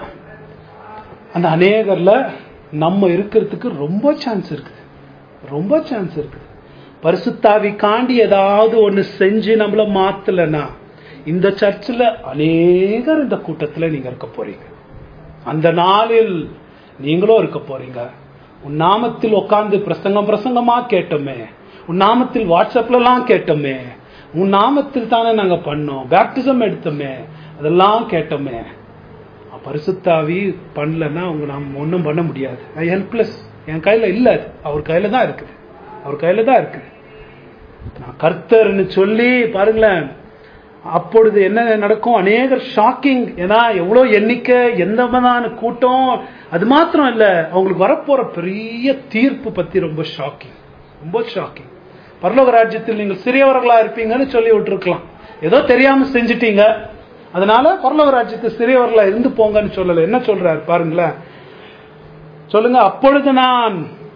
S1: அந்த அநேகர்ல நம்ம இருக்கிறதுக்கு ரொம்ப சான்ஸ் இருக்குது ரொம்ப சான்ஸ் இருக்குது பரிசுத்தாவி காண்டி ஏதாவது ஒண்ணு செஞ்சு நம்மள மாத்தலனா இந்த சர்ச்சில் அநேகர் இந்த கூட்டத்தில் நீங்க இருக்க போறீங்க அந்த நாளில் நீங்களும் இருக்க போறீங்க உன் நாமத்தில் உட்கார்ந்து பிரசங்கம் பிரசங்கமா கேட்டோமே உன் நாமத்தில் வாட்ஸ்அப்ல எல்லாம் கேட்டோமே உன் நாமத்தில் தானே நாங்க பண்ணோம் பேப்டிசம் எடுத்தோமே அதெல்லாம் கேட்டோமே பரிசுத்தாவி பண்ணலன்னா அவங்க நாம் ஒன்றும் பண்ண முடியாது நான் ஹெல்ப்லெஸ் என் கையில இல்ல அது அவர் கையில தான் இருக்குது அவர் கையில தான் இருக்குது நான் கர்த்தர்னு சொல்லி பாருங்களேன் அப்பொழுது என்ன நடக்கும் அநேகர் ஷாக்கிங் ஏன்னா எவ்வளவு எண்ணிக்கை எந்த விதமான கூட்டம் அது மாத்திரம் இல்ல அவங்களுக்கு வரப்போற பெரிய தீர்ப்பு பத்தி ரொம்ப ஷாக்கிங் ரொம்ப ஷாக்கிங் பரலோக ராஜ்யத்தில் நீங்கள் சிறியவர்களா இருப்பீங்கன்னு சொல்லி விட்டுருக்கலாம் ஏதோ தெரியாம செஞ்சிட்டீங்க அதனால பரலோக ராஜ்யத்தை சிறியவர்களா இருந்து போங்கன்னு சொல்லல என்ன சொல்றாரு பாருங்களேன் சொல்லுங்க அப்பொழுது நான்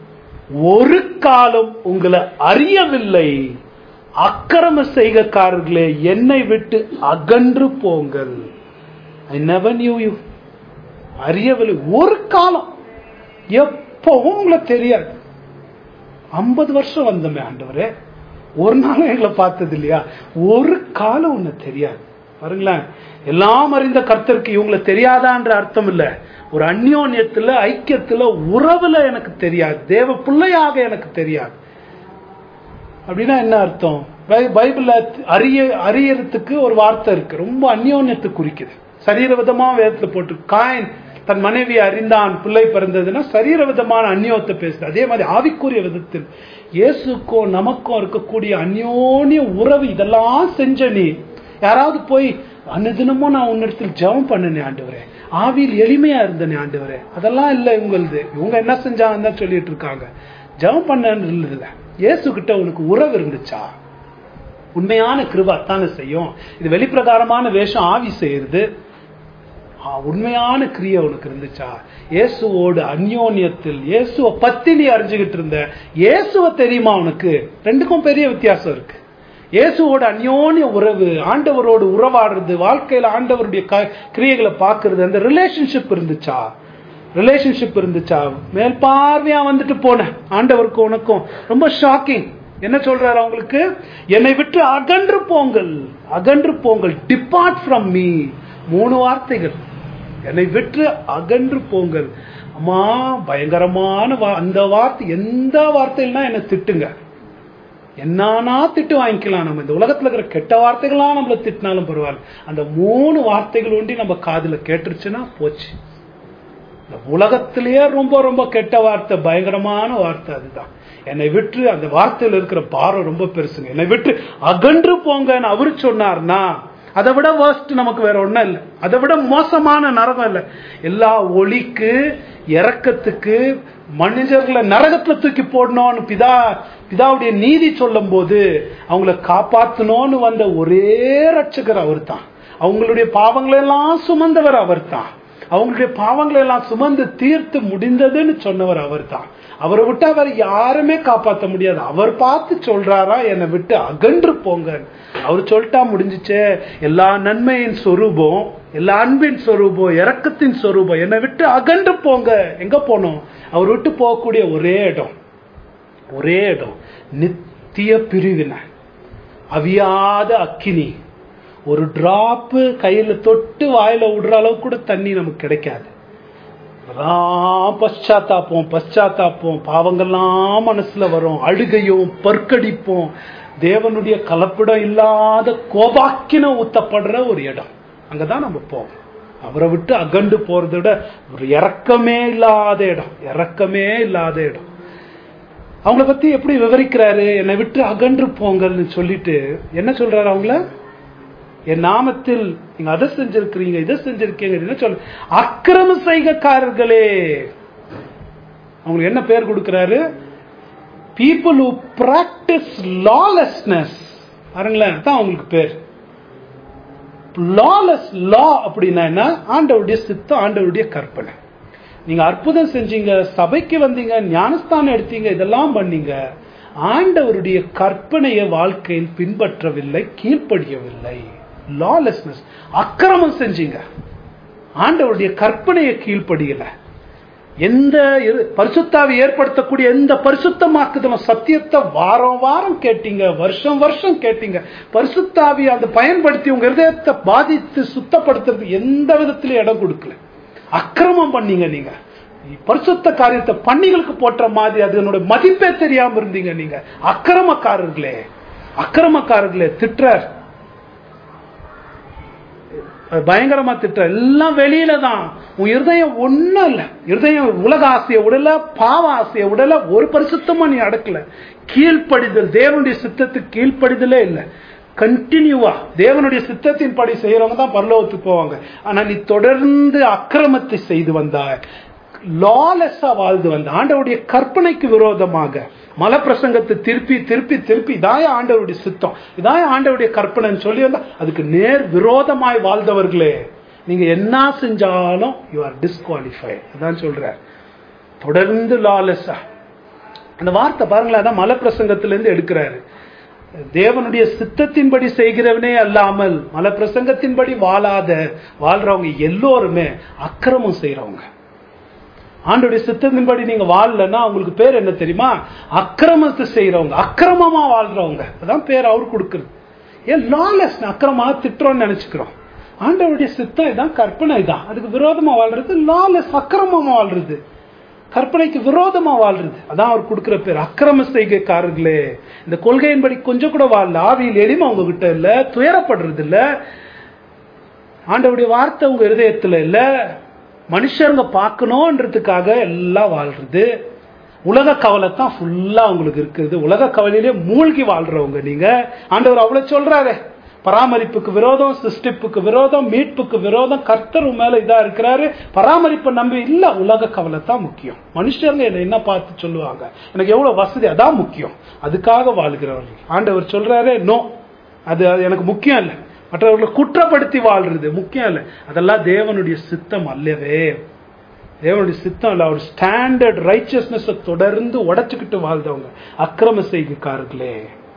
S1: ஒரு காலம் உங்களை அறியவில்லை அக்கிரம செய்கக்காரர்களே என்னை விட்டு அகன்று போங்கள் ஐ நெவர் நியூ யூ அறியவில்லை ஒரு காலம் எப்பவும் உங்களை தெரியாது ஐம்பது வருஷம் வந்தோமே ஆண்டவரே ஒரு நாளும் எங்களை பார்த்தது இல்லையா ஒரு காலம் உன்னை தெரியாது பாருங்களேன் எல்லாம் அறிந்த கர்த்தருக்கு இவங்களை தெரியாதான்ற அர்த்தம் இல்ல ஒரு அந்யோன்யத்துல ஐக்கியத்துல உறவுல எனக்கு தெரியாது தேவ பிள்ளையாக எனக்கு தெரியாது அப்படின்னா என்ன அர்த்தம் பைபிள்ல அறிய அறியறதுக்கு ஒரு வார்த்தை இருக்கு ரொம்ப அந்யோன்யத்தை குறிக்குது சரீர விதமா வேதத்துல போட்டு காயின் தன் மனைவி அறிந்தான் பிள்ளை பிறந்ததுன்னா சரீர விதமான அந்யோத்தை பேசுது அதே மாதிரி ஆவிக்குரிய விதத்தில் இயேசுக்கும் நமக்கும் இருக்கக்கூடிய அந்யோன்ய உறவு இதெல்லாம் செஞ்ச நீ யாராவது போய் அன்னதினமும் நான் உன்னிடத்தில் ஜெபம் பண்ணினேன் ஆண்டவரே ஆவியில் எளிமையா இருந்தனே ஆண்டவரே அதெல்லாம் இல்ல இவங்களது இவங்க என்ன செஞ்சாங்கன்னு தான் சொல்லிட்டு இருக்காங்க ஜெபம் பண்ணன்னு இல்ல இயேசு கிட்ட உனக்கு உறவு இருந்துச்சா உண்மையான கிருபா தானே செய்யும் இது வெளிப்பிரகாரமான வேஷம் ஆவி செய்யுது உண்மையான கிரியை உனக்கு இருந்துச்சா இயேசுவோடு அந்யோன்யத்தில் இயேசுவை பத்தி நீ அறிஞ்சுக்கிட்டு இருந்த இயேசுவை தெரியுமா உனக்கு ரெண்டுக்கும் பெரிய வித்தியாசம் இருக்கு இயேசுவோட அந்யோன்ய உறவு ஆண்டவரோடு உறவாடுறது வாழ்க்கையில ஆண்டவருடைய கிரியைகளை பார்க்கறது அந்த ரிலேஷன்ஷிப் இருந்துச்சா ரிலேஷன்ஷிப் இருந்துச்சா மேல் பார்வையா வந்துட்டு போனேன் ஆண்டவருக்கு உனக்கும் ரொம்ப ஷாக்கிங் என்ன சொல்றாரு அவங்களுக்கு என்னை விட்டு அகன்று போங்கள் அகன்று போங்கள் டிபார்ட் ஃப்ரம் மீ மூணு வார்த்தைகள் என்னை விட்டு அகன்று போங்கள் அம்மா பயங்கரமான அந்த வார்த்தை எந்த வார்த்தையில்னா என்னை திட்டுங்க என்னானா திட்டு வாங்கிக்கலாம் நம்ம இந்த உலகத்துல இருக்கிற கெட்ட வார்த்தைகளாம் நம்மள திட்டினாலும் பரவாயில்ல அந்த மூணு வார்த்தைகள் ஒண்டி நம்ம காதுல கேட்டுருச்சுன்னா போச்சு இந்த உலகத்திலேயே ரொம்ப ரொம்ப கெட்ட வார்த்தை பயங்கரமான வார்த்தை அதுதான் என்னை விட்டு அந்த வார்த்தையில இருக்கிற பாரம் ரொம்ப பெருசுங்க என்னை விட்டு அகன்று போங்கன்னு அவரு சொன்னார்னா அதை விட வேர்ஸ்ட் நமக்கு வேற ஒண்ணும் இல்லை அதை விட மோசமான நரகம் இல்லை எல்லா ஒளிக்கு இறக்கத்துக்கு மனிதர்களை நரகத்துல தூக்கி போடணும்னு பிதா பிதாவுடைய நீதி சொல்லும் போது அவங்கள காப்பாத்தணும்னு வந்த ஒரே ரட்சகர் அவர் தான் அவங்களுடைய பாவங்களை எல்லாம் சுமந்தவர் அவர் தான் அவங்களுடைய பாவங்களை எல்லாம் சுமந்து தீர்த்து முடிந்ததுன்னு சொன்னவர் அவர் தான் அவரை விட்டு அவர் யாருமே காப்பாற்ற முடியாது அவர் பார்த்து சொல்றாரா என்னை விட்டு அகன்று போங்க அவர் சொல்லிட்டா முடிஞ்சிச்சே எல்லா நன்மையின் சொரூபம் எல்லா அன்பின் சொரூபம் இறக்கத்தின் சொரூபம் என்னை விட்டு அகன்று போங்க எங்க போனோம் அவர் விட்டு போகக்கூடிய ஒரே இடம் ஒரே இடம் நித்திய பிரிவினை அவியாத அக்கினி ஒரு டிராப்பு கையில தொட்டு வாயில விடுற அளவுக்கு கூட தண்ணி நமக்கு கிடைக்காது பశ్చాத்தாப்போம் பశ్చాத்தாப்போம் பாவங்கள்லாம் மனசுல வரும் அழுகையும் பற்கடிப்போம் தேவனுடைய கலப்பிடம் இல்லாத கோபாக்கின ஊத்தப்படுற ஒரு இடம் அங்கதான் நம்ம போவோம் அவரை விட்டு அகண்டு போறதை விட ஒரு இறக்கமே இல்லாத இடம் இறக்கமே இல்லாத இடம் அவங்கள பத்தி எப்படி விவரிக்கிறாரு என்னை விட்டு அகன்று போங்கள்னு சொல்லிட்டு என்ன சொல்றாரு அவங்கள என் நாமத்தில் நீங்க அதை செஞ்சிருக்கிறீங்க இதை செஞ்சிருக்கீங்க என்ன சொல்ல அக்கிரம செய்கக்காரர்களே அவங்களுக்கு என்ன பேர் கொடுக்கிறாரு பீப்புள் ஹூ பிராக்டிஸ் லாலெஸ்னஸ் பாருங்களேன் தான் அவங்களுக்கு பேர் லாலெஸ் லா அப்படின்னா என்ன ஆண்டவருடைய சித்தம் ஆண்டவருடைய கற்பனை நீங்க அற்புதம் செஞ்சீங்க சபைக்கு வந்தீங்க ஞானஸ்தானம் எடுத்தீங்க இதெல்லாம் பண்ணீங்க ஆண்டவருடைய கற்பனையை வாழ்க்கையில் பின்பற்றவில்லை கீழ்ப்படியவில்லை லாலெஸ்னஸ் அக்கிரமம் செஞ்சீங்க ஆண்டவருடைய கற்பனையை கீழ்ப்படியல எந்த இரு- பரிசுத்தாவை ஏற்படுத்தக்கூடிய எந்த பரிசுத்தமாக்குதலும் சத்தியத்தை வாரம் வாரம் கேட்டீங்க வருஷம் வருஷம் கேட்டீங்க பரிசுத்தாவி அந்த பயன்படுத்தி உங்க இருதயத்தை பாதித்து சுத்தப்படுத்துறது எந்த விதத்திலும் இடம் கொடுக்கல அக்கிரமம் பண்ணீங்க நீங்க பரிசுத்த காரியத்தை பண்ணிகளுக்கு போட்ட மாதிரி அதனோட மதிப்பே தெரியாம இருந்தீங்க நீங்க அக்கிரமக்காரர்களே அக்கிரமக்காரர்களே திட்டுறார் பயங்கரமா திட்ட எல்லாம் வெளியில தான் உன் இருதயம் ஒண்ணும் இல்ல இருதயம் உலக ஆசையை விடல பாவ ஆசையை விடல ஒரு பரிசுத்தமா நீ அடக்கல கீழ்ப்படிதல் தேவனுடைய சித்தத்துக்கு கீழ்ப்படிதலே இல்ல கண்டினியூவா தேவனுடைய சித்தத்தின் படி செய்யறவங்க தான் பரலோகத்துக்கு போவாங்க ஆனா நீ தொடர்ந்து அக்கிரமத்தை செய்து வந்தாய் லாலெஸ்ஸா வாழ்ந்து வந்த ஆண்டவருடைய கற்பனைக்கு விரோதமாக மல பிரசங்கத்தை திருப்பி திருப்பி திருப்பி இதாய ஆண்டவருடைய சித்தம் இதாய ஆண்டவருடைய கற்பனைன்னு சொல்லி வந்தா அதுக்கு நேர் விரோதமாய் வாழ்ந்தவர்களே நீங்க என்ன செஞ்சாலும் யூ ஆர் டிஸ்குவாலிஃபை அதான் சொல்ற தொடர்ந்து லாலெஸ்ஸா அந்த வார்த்தை பாருங்களேன் அதான் மல பிரசங்கத்திலிருந்து எடுக்கிறாரு தேவனுடைய சித்தத்தின்படி செய்கிறவனே அல்லாமல் மல பிரசங்கத்தின்படி வாழாத வாழ்றவங்க எல்லோருமே அக்கிரமம் செய்றவங்க ஆண்டுடைய சித்தத்தின்படி நீங்க வாழலன்னா உங்களுக்கு பேர் என்ன தெரியுமா அக்கிரமத்தை செய்யறவங்க அக்கிரமமா வாழ்றவங்க அதான் பேர் அவர் கொடுக்குறது ஏன் லாலெஸ் அக்கிரமா திட்டுறோம்னு நினைச்சுக்கிறோம் ஆண்டவருடைய சித்தம் இதான் கற்பனை தான் அதுக்கு விரோதமா வாழ்றது லாலெஸ் அக்கிரமமா வாழ்றது கற்பனைக்கு விரோதமா வாழ்றது அதான் அவர் கொடுக்கிற பேர் அக்கிரம செய்கைக்காரர்களே இந்த கொள்கையின்படி கொஞ்சம் கூட வாழல ஆவியில் எளிமை உங்ககிட்ட இல்ல துயரப்படுறது இல்ல ஆண்டவருடைய வார்த்தை உங்க இருதயத்துல இல்ல மனுஷருங்க பார்க்கணுன்றதுக்காக எல்லாம் வாழ்றது உலக கவலை தான் ஃபுல்லா உங்களுக்கு இருக்குது உலக கவலையிலே மூழ்கி வாழ்றவங்க நீங்க ஆண்டவர் அவ்வளவு சொல்றாரு பராமரிப்புக்கு விரோதம் சிருஷ்டிப்புக்கு விரோதம் மீட்புக்கு விரோதம் கர்த்தர் உன் மேல இதா இருக்கிறாரு பராமரிப்பை நம்பி இல்ல உலக கவலை தான் முக்கியம் மனுஷங்க என்னை என்ன பார்த்து சொல்லுவாங்க எனக்கு எவ்வளவு வசதி அதான் முக்கியம் அதுக்காக வாழ்கிறவர்கள் ஆண்டவர் சொல்றாரு நோ அது அது எனக்கு முக்கியம் இல்லை மற்றவர்களை குற்றப்படுத்தி வாழ்றது முக்கியம் இல்லை அதெல்லாம் தேவனுடைய சித்தம் அல்லவே தேவனுடைய சித்தம் இல்ல அவர் ஸ்டாண்டர்ட் ரைச்சியஸ்னஸ் தொடர்ந்து உடைச்சுக்கிட்டு வாழ்ந்தவங்க அக்கிரம செய்கைக்காரர்களே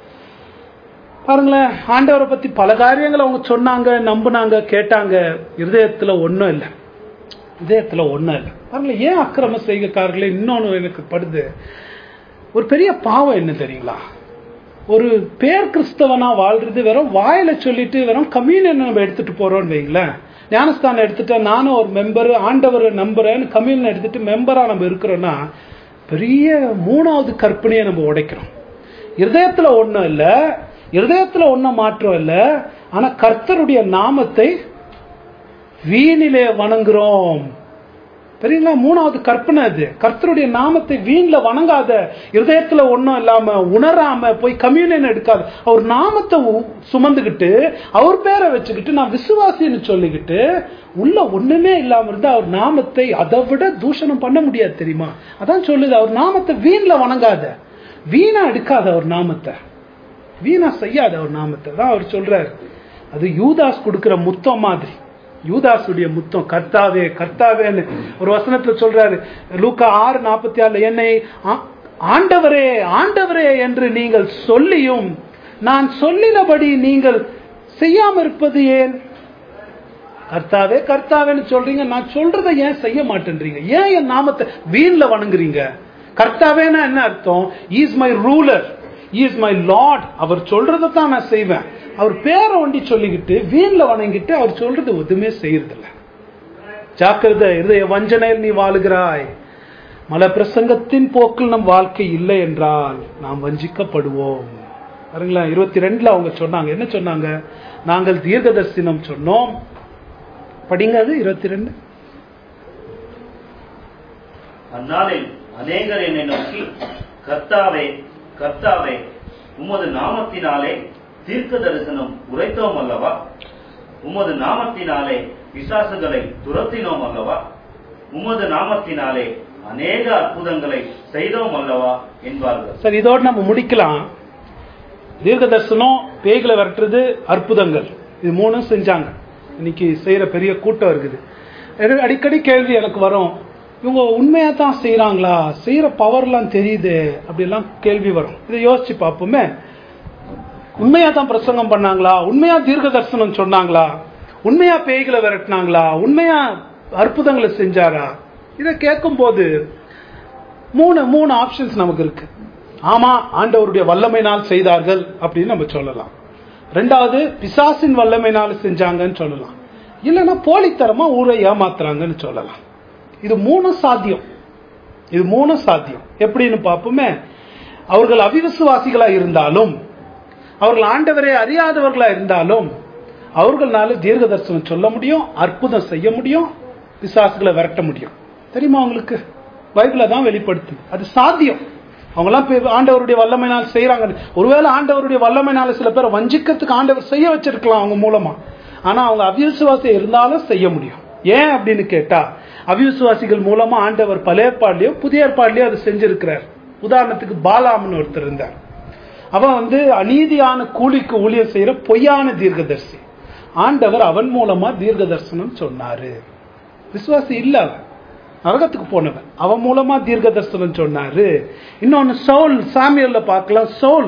S1: பாருங்களேன் ஆண்டவரை பத்தி பல காரியங்களை அவங்க சொன்னாங்க நம்புனாங்க கேட்டாங்க இருதயத்துல ஒண்ணும் இல்லை இதயத்துல ஒண்ணும் இல்லை பாருங்களேன் ஏன் அக்கிரம செய்கைக்காரர்களே இன்னொன்னு எனக்கு படுது ஒரு பெரிய பாவம் என்ன தெரியுங்களா ஒரு பேர் கிறிஸ்தவனா வாழ்றது வெறும் வாயில சொல்லிட்டு வெறும் கம்யூனியன் நம்ம எடுத்துட்டு போறோம்னு வைங்களேன் ஞானஸ்தானம் எடுத்துட்டு நானும் ஒரு மெம்பர் ஆண்டவரை நம்புறேன்னு கம்யூனியன் எடுத்துட்டு மெம்பரா நம்ம இருக்கிறோம்னா பெரிய மூணாவது கற்பனையை நம்ம உடைக்கிறோம் இருதயத்துல ஒண்ணும் இல்ல இருதயத்துல ஒன்னும் மாற்றம் இல்ல ஆனா கர்த்தருடைய நாமத்தை வீணிலே வணங்குறோம் சரிங்களா மூணாவது கற்பனை அது கர்த்தருடைய நாமத்தை வீண்ல வணங்காத இருதயத்துல ஒண்ணும் இல்லாம உணராம போய் கம்யூனியன் எடுக்காத அவர் நாமத்தை உ- சுமந்துக்கிட்டு அவர் பேரை வச்சுக்கிட்டு நான் விசுவாசின்னு சொல்லிக்கிட்டு உள்ள ஒண்ணுமே இல்லாம இருந்தா அவர் நாமத்தை அதை விட தூஷணம் பண்ண முடியாது தெரியுமா அதான் சொல்லுது அவர் நாமத்தை வீண்ல வணங்காத வீணா எடுக்காத அவர் நாமத்தை வீணா செய்யாத அவர் நாமத்தை தான் அவர் சொல்றாரு அது யூதாஸ் கொடுக்கிற முத்தம் மாதிரி யூதாசுடைய முத்தம் கர்த்தாவே கர்த்தாவேன்னு ஒரு வசனத்துல சொல்றாரு லூக்கா ஆறு நாற்பத்தி ஆறுல என்னை ஆ- ஆண்டவரே ஆண்டவரே என்று நீங்கள் சொல்லியும் நான் சொல்லினபடி நீங்கள் செய்யாம இருப்பது ஏன் கர்த்தாவே கர்த்தாவேன்னு சொல்றீங்க நான் சொல்றதை ஏன் செய்ய மாட்டேன்றீங்க ஏன் என் நாமத்தை வீண்ல வணங்குறீங்க கர்த்தாவேன்னா என்ன அர்த்தம் is my ruler is my lord அவர் சொல்றதை தான் நான் செய்வேன் அவர் பேரை ஒண்டி சொல்லிக்கிட்டு வீண்ல வணங்கிட்டு அவர் சொல்றது எதுவுமே செய்யறதில்ல ஜாக்கிரதை இருதய வஞ்சனையில் நீ வாழுகிறாய் மல பிரசங்கத்தின் போக்கில் நம் வாழ்க்கை இல்லை என்றால் நாம் வஞ்சிக்கப்படுவோம் பாருங்களேன் இருபத்தி ரெண்டுல அவங்க சொன்னாங்க என்ன சொன்னாங்க நாங்கள் தீர்க்க தரிசனம் சொன்னோம் படிங்க அது இருபத்தி ரெண்டு
S2: அந்நாளில் அநேகர் என்னை நோக்கி கர்த்தாவே கர்த்தாவே உமது நாமத்தினாலே தீர்க்க தரிசனம் உரைத்தோம் அல்லவா உமது நாமத்தினாலே பிசாசுகளை துரத்தினோம் அல்லவா உமது நாமத்தினாலே அநேக அற்புதங்களை செய்தோம் அல்லவா என்பார்கள்
S1: சரி இதோடு நம்ம முடிக்கலாம் தீர்க்க தரிசனம் பேய்களை விரட்டுறது அற்புதங்கள் இது மூணும் செஞ்சாங்க இன்னைக்கு செய்யற பெரிய கூட்டம் இருக்குது எனக்கு அடிக்கடி கேள்வி எனக்கு வரும் இவங்க உண்மையா தான் செய்யறாங்களா செய்யற பவர்லாம் தெரியுது அப்படிலாம் கேள்வி வரும் இதை யோசிச்சு பார்ப்போமே உண்மையா தான் பிரசங்கம் பண்ணாங்களா உண்மையா தீர்க்க தரிசனம் சொன்னாங்களா உண்மையா பேய்களை விரட்டினாங்களா உண்மையா அற்புதங்களை செஞ்சாரா இதை கேட்கும் போது மூணு மூணு ஆப்ஷன்ஸ் நமக்கு இருக்கு ஆமா ஆண்டவருடைய வல்லமையினால் செய்தார்கள் அப்படின்னு நம்ம சொல்லலாம் ரெண்டாவது பிசாசின் வல்லமையினால் செஞ்சாங்கன்னு சொல்லலாம் இல்லைன்னா போலித்தரமா ஊரை ஏமாத்துறாங்கன்னு சொல்லலாம் இது மூணு சாத்தியம் இது மூணு சாத்தியம் எப்படின்னு பார்ப்போமே அவர்கள் அவிவிசுவாசிகளா இருந்தாலும் அவர்கள் ஆண்டவரை அறியாதவர்களா இருந்தாலும் அவர்களால தீர்க்க தரிசனம் சொல்ல முடியும் அற்புதம் செய்ய முடியும் பிசாசுகளை விரட்ட முடியும் தெரியுமா அவங்களுக்கு பைபிள தான் வெளிப்படுத்து அது சாத்தியம் அவங்களாம் பே- ஆண்டவருடைய வல்லமையினால் செய்யறாங்க ஒருவேளை ஆண்டவருடைய வல்லமையினால சில பேரை வஞ்சிக்கிறதுக்கு ஆண்டவர் செய்ய வச்சிருக்கலாம் அவங்க மூலமா ஆனா அவங்க அவிசுவாசி இருந்தாலும் செய்ய முடியும் ஏன் அப்படின்னு கேட்டா அவிசுவாசிகள் மூலமா ஆண்டவர் பழைய ஏற்பாடுலயோ புதிய ஏற்பாடுலயோ அது செஞ்சிருக்கிறார் உதாரணத்துக்கு பாலாம்னு ஒருத்தர் இருந்தார் அவன் வந்து அநீதியான கூலிக்கு ஊழியம் செய்யற பொய்யான தீர்க்கதரிசி ஆண்டவர் அவன் மூலமா தீர்க்க தரிசனம் சொன்னாரு விசுவாசி இல்ல அவன் நரகத்துக்கு போனவன் அவன் மூலமா தீர்க்க தரிசனம் சொன்னாரு இன்னொன்னு சவுல் சாமியல்ல பார்க்கலாம் சவுல்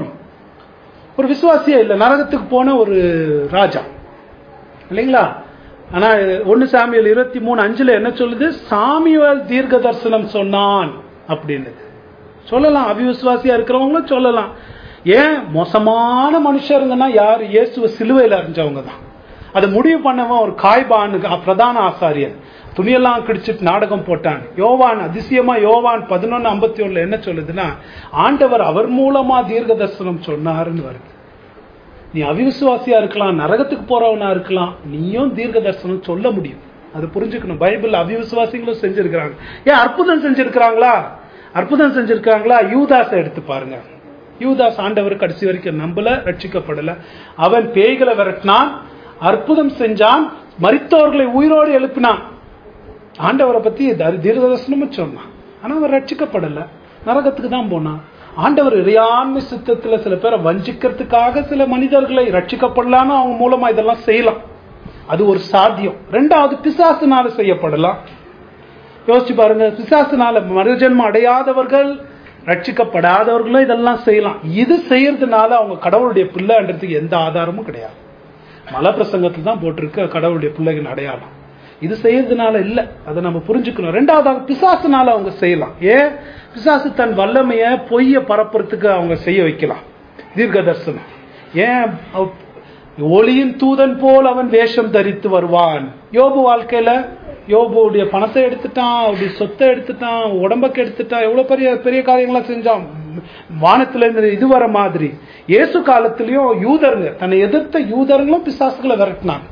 S1: ஒரு விசுவாசியே இல்ல நரகத்துக்கு போன ஒரு ராஜா இல்லைங்களா ஆனா ஒன்னு சாமியல் இருபத்தி மூணு அஞ்சுல என்ன சொல்லுது சாமியல் தீர்க்க தரிசனம் சொன்னான் அப்படின்னு சொல்லலாம் அவிவிசுவாசியா இருக்கிறவங்களும் சொல்லலாம் ஏன் மோசமான மனுஷருங்கன்னா யார் இயேசுவ சிலுவையில் அறிஞ்சவங்க தான் அதை முடிவு பண்ணவன் ஒரு காய்பானு பிரதான ஆசாரியன் துணியெல்லாம் கிடிச்சிட்டு நாடகம் போட்டான் யோவான் அதிசயமா யோவான் பதினொன்னு ஐம்பத்தி ஒண்ணுல என்ன சொல்லுதுன்னா ஆண்டவர் அவர் மூலமா தீர்க்க தரிசனம் சொன்னாருன்னு வருது நீ அவிசுவாசியா இருக்கலாம் நரகத்துக்கு போறவனா இருக்கலாம் நீயும் தீர்க்க தரிசனம் சொல்ல முடியும் அது புரிஞ்சுக்கணும் பைபிள் அவிசுவாசிகளும் செஞ்சிருக்கிறாங்க ஏன் அற்புதம் செஞ்சிருக்கிறாங்களா அற்புதம் செஞ்சிருக்காங்களா யூதாஸை எடுத்து பாருங்க யூதாஸ் ஆண்டவர் கடைசி வரைக்கும் நம்பல ரட்சிக்கப்படல அவன் பேய்களை விரட்டினான் அற்புதம் செஞ்சான் மரித்தவர்களை உயிரோடு எழுப்பினான் ஆண்டவரை பத்தி தரி- தீர்க்கதரிசனமும் சொன்னான் ஆனா அவன் ரட்சிக்கப்படல நரகத்துக்கு தான் போனான் ஆண்டவர் இறையாண்மை சித்தத்துல சில பேரை வஞ்சிக்கிறதுக்காக சில மனிதர்களை ரட்சிக்கப்படலான்னு அவங்க மூலமா இதெல்லாம் செய்யலாம் அது ஒரு சாத்தியம் ரெண்டாவது பிசாசுனால செய்யப்படலாம் யோசிச்சு பாருங்க பிசாசுனால மறுஜன்மம் அடையாதவர்கள் ரட்சிக்கப்படாதவர்களும் இதெல்லாம் செய்யலாம் இது செய்யறதுனால அவங்க கடவுளுடைய பிள்ளைன்றதுக்கு எந்த ஆதாரமும் கிடையாது மலை பிரசங்கத்தில் தான் போட்டிருக்க கடவுளுடைய பிள்ளைகள் அடையாளம் இது செய்யறதுனால இல்ல அதை நம்ம புரிஞ்சுக்கணும் ரெண்டாவதாக பிசாசுனால அவங்க செய்யலாம் ஏன் பிசாசு தன் வல்லமைய பொய்ய பரப்புறதுக்கு அவங்க செய்ய வைக்கலாம் தீர்க்க தரிசனம் ஏன் அவ- ஒளியின் தூதன் போல் அவன் வேஷம் தரித்து வருவான் யோபு வாழ்க்கையில யோபுடைய பணத்தை எடுத்துட்டான் அவருடைய சொத்தை எடுத்துட்டான் உடம்புக்கு எடுத்துட்டான் எவ்வளவு பெரிய பெரிய காரியங்களா செஞ்சான் வானத்துல இருந்து இது வர மாதிரி இயேசு காலத்திலயும் யூதருங்க தன்னை எதிர்த்த யூதர்களும் பிசாசுகளை விரட்டினாங்க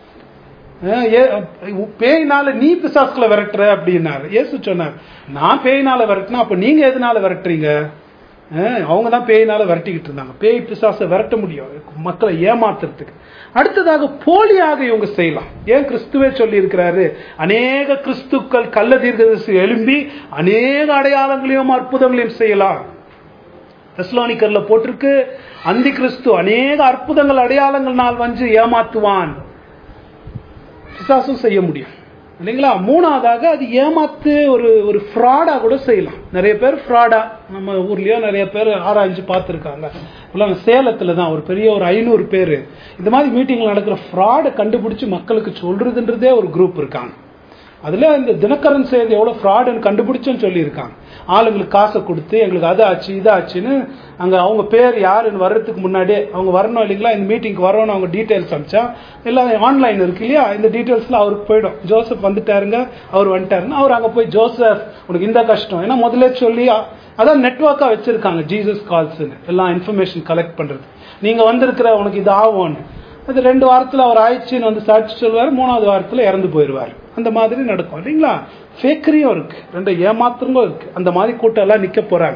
S1: அஹ் ஏ- பேயினால நீ பிசாசுகளை விரட்டுற அப்படின்னாரு இயேசு சொன்னார் நான் பேயினால விரட்டினா அப்ப நீங்க எதனால விரட்டுறீங்க அஹ் அவங்க தான் பேயினால விரட்டிக்கிட்டு இருந்தாங்க பேய் பிசாசை விரட்ட முடியும் மக்களை ஏமாத்துறதுக்கு அடுத்ததாக போலியாக இவங்க செய்யலாம் ஏன் கிறிஸ்துவே சொல்லி இருக்கிறாரு அநேக கிறிஸ்துக்கள் கள்ள தீர்க்கதரிசி எழும்பி அநேக அடையாளங்களையும் அற்புதங்களையும் செய்யலாம் தெஸ்லோனிக்கர்ல போட்டிருக்கு அந்தி கிறிஸ்து அநேக அற்புதங்கள் அடையாளங்கள்னால் வந்து ஏமாத்துவான் பிசாசும் செய்ய முடியும் இல்லைங்களா மூணாவதாக அது ஏமாத்து ஒரு ஒரு ஃப்ராடா கூட செய்யலாம் நிறைய பேர் ஃப்ராடா நம்ம ஊர்லயோ நிறைய பேர் ஆராய்ஞ்சு பார்த்துருக்காங்க இப்பெல்லாம் சேலத்துல தான் ஒரு பெரிய ஒரு ஐநூறு பேர் இந்த மாதிரி மீட்டிங்ல நடக்கிற ஃப்ராடை கண்டுபிடிச்சு மக்களுக்கு சொல்றதுன்றதே ஒரு குரூப் இருக்காங்க அதுல இந்த தினகரன் செய்தி எவ்வளவு ஃப்ராடுன்னு கண்டுபிடிச்சும் சொல்லியிருக்காங்க ஆளுங்களுக்கு காசை கொடுத்து எங்களுக்கு அது ஆச்சு இது ஆச்சுன்னு அங்க அவங்க பேர் யாருன்னு வர்றதுக்கு முன்னாடியே அவங்க வரணும் இல்லைங்களா இந்த மீட்டிங்க்கு வரணும்னு அவங்க டீட்டெயில்ஸ் அமிச்சா எல்லாம் ஆன்லைன் இருக்கு இல்லையா இந்த டீட்டெயில்ஸ்ல அவருக்கு போயிடும் ஜோசப் வந்துட்டாருங்க அவர் வந்துட்டாருன்னு அவர் அங்க போய் ஜோசப் உனக்கு இந்த கஷ்டம் ஏன்னா முதல்ல சொல்லி அ- அதான் நெட்ஒர்க்கா வச்சிருக்காங்க ஜீசஸ் கால்ஸ்னு எல்லாம் இன்ஃபர்மேஷன் கலெக்ட் பண்றது நீங்க வந்திருக்கிற உனக்கு இது ஆகும்னு அது ரெண்டு வாரத்துல அவர் ஆயிடுச்சுன்னு வந்து சாட்சி சொல்லுவார் மூணாவது வாரத்துல இறந்து போயிடுவார் அந்த மாதிரி நடக்கும் இல்லைங்களா ஃபேக்கரியும் இருக்கு ரெண்டு ஏமாத்துறங்களும் இருக்கு அந்த மாதிரி கூட்டம் எல்லாம் நிக்க போறாங்க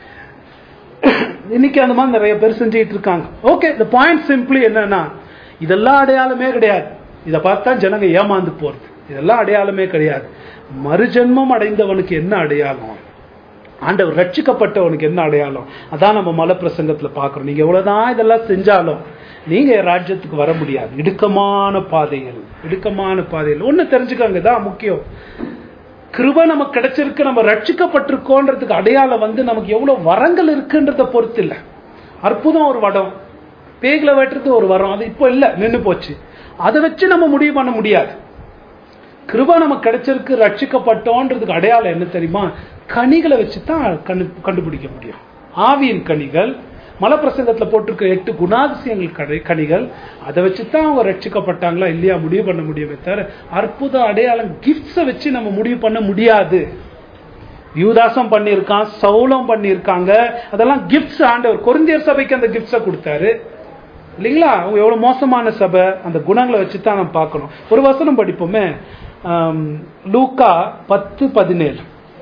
S1: இன்னைக்கு அந்த மாதிரி நிறைய பேர் செஞ்சுட்டு இருக்காங்க ஓகே இந்த பாயிண்ட் சிம்பிளி என்னன்னா இதெல்லாம் அடையாளமே கிடையாது இதை பார்த்தா ஜனங்க ஏமாந்து போறது இதெல்லாம் அடையாளமே கிடையாது மறுஜென்மம் அடைந்தவனுக்கு என்ன அடையாளம் ஆண்டவர் ரட்சிக்கப்பட்டவனுக்கு என்ன அடையாளம் அதான் நம்ம மலை பிரசங்கத்துல பாக்குறோம் நீங்க எவ்வளவுதான் இதெல்லாம் செஞ்சாலும் நீங்க என் ராஜ்யத்துக்கு வர முடியாது இடுக்கமான பாதைகள் இடுக்கமான பாதைகள் ஒண்ணு தெரிஞ்சுக்கோங்க இதான் முக்கியம் கிருபை நமக்கு கிடைச்சிருக்கு நம்ம ரட்சிக்கப்பட்டிருக்கோன்றதுக்கு அடையாளம் வந்து நமக்கு எவ்வளவு வரங்கள் இருக்குன்றத பொறுத்து இல்லை அற்புதம் ஒரு வடம் பேய்களை வெட்டுறது ஒரு வரம் அது இப்போ இல்லை நின்று போச்சு அதை வச்சு நம்ம முடிவு பண்ண முடியாது கிருபை நமக்கு கிடைச்சிருக்கு ரட்சிக்கப்பட்டோன்றதுக்கு அடையாளம் என்ன தெரியுமா கனிகளை வச்சு தான் கண்டு கண்டுபிடிக்க முடியும் ஆவியின் கனிகள் மலப்பிரசங்கத்தில் போட்டிருக்க எட்டு குணாதிசயங்கள் கடை கனிகள் அதை வச்சு தான் அவங்க ரட்சிக்கப்பட்டாங்களா இல்லையா முடிவு பண்ண முடியுமே தவிர அற்புத அடையாளம் கிஃப்ட்ஸை வச்சு நம்ம முடிவு பண்ண முடியாது யூதாசம் பண்ணியிருக்கான் சவுலம் பண்ணியிருக்காங்க அதெல்லாம் கிஃப்ட்ஸ் ஆண்டவர் கொரிந்தியர் சபைக்கு அந்த கிஃப்ட்ஸை கொடுத்தாரு இல்லைங்களா அவங்க எவ்வளவு மோசமான சபை அந்த குணங்களை வச்சு தான் நம்ம பார்க்கணும் ஒரு வசனம் படிப்போமே ஆம், லூக்கா பத்து பதினேழு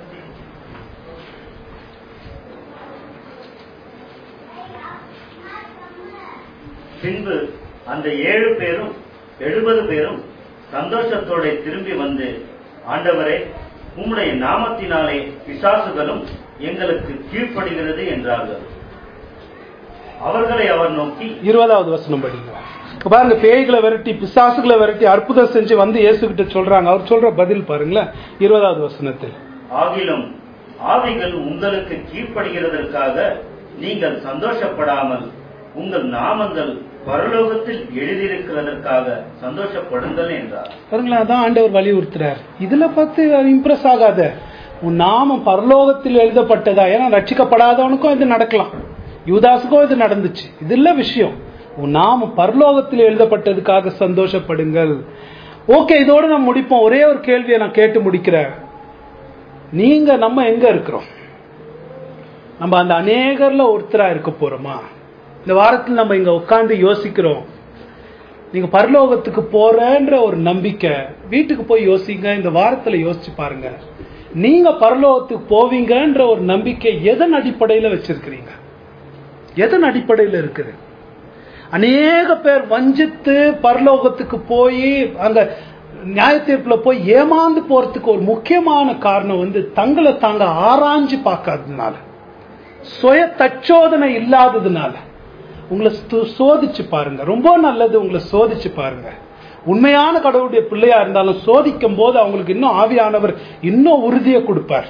S2: பின்பு அந்த ஏழு பேரும் எழுபது பேரும் சந்தோஷத்தோட திரும்பி வந்து ஆண்டவரே உம்முடைய நாமத்தினாலே பிசாசுகளும் எங்களுக்கு கீழ்ப்படுகிறது என்றார்கள் அவர்களை அவர் நோக்கி
S1: இருபதாவது வசனம் படிங்க இப்ப பாருங்க பேய்களை விரட்டி பிசாசுகளை விரட்டி அற்புதம் செஞ்சு வந்து இயேசுகிட்ட சொல்றாங்க அவர் சொல்ற பதில் பாருங்களேன் இருபதாவது வசனத்தில்
S2: ஆகிலும் ஆவிகள் உங்களுக்கு கீழ்ப்படுகிறதற்காக நீங்கள் சந்தோஷப்படாமல் உங்கள் நாமங்கள் பரலோகத்தில் எழுதியிருக்கிறதற்காக சந்தோஷப்படுங்கள் என்றார்
S1: பாருங்களேன் அதான் ஆண்டவர் வலியுறுத்துறார் இதுல பார்த்து இம்ப்ரெஸ் ஆகாத உன் நாமம் பரலோகத்தில் எழுதப்பட்டதா ஏன்னா ரட்சிக்கப்படாதவனுக்கும் இது நடக்கலாம் யூதாஸுக்கும் இது நடந்துச்சு இது இல்ல விஷயம் உன் நாமம் பரலோகத்தில் எழுதப்பட்டதுக்காக சந்தோஷப்படுங்கள் ஓகே இதோட நம்ம முடிப்போம் ஒரே ஒரு கேள்வியை நான் கேட்டு முடிக்கிறேன் நீங்க நம்ம எங்க இருக்கிறோம் நம்ம அந்த அநேகர்ல ஒருத்தரா இருக்க போறோமா இந்த வாரத்தில் நம்ம இங்க உட்கார்ந்து யோசிக்கிறோம் நீங்க பரலோகத்துக்கு போறேன்ற ஒரு நம்பிக்கை வீட்டுக்கு போய் யோசிங்க இந்த வாரத்துல யோசிச்சு பாருங்க நீங்க பரலோகத்துக்கு போவீங்கன்ற ஒரு நம்பிக்கை எதன் அடிப்படையில வச்சிருக்கிறீங்க எதன் அடிப்படையில இருக்குது அநேக பேர் வஞ்சித்து பரலோகத்துக்கு போய் அங்க நியாய தீர்ப்புல போய் ஏமாந்து போறதுக்கு ஒரு முக்கியமான காரணம் வந்து தங்களை தாங்க ஆராய்ஞ்சு பார்க்காததுனால சுய தச்சோதனை இல்லாததுனால உங்களை ஸ்து- சோதிச்சு பாருங்க ரொம்ப நல்லது உங்களை சோதிச்சு பாருங்க உண்மையான கடவுளுடைய பிள்ளையா இருந்தாலும் சோதிக்கும் போது அவங்களுக்கு இன்னும் ஆவியானவர் இன்னும் உறுதியை கொடுப்பார்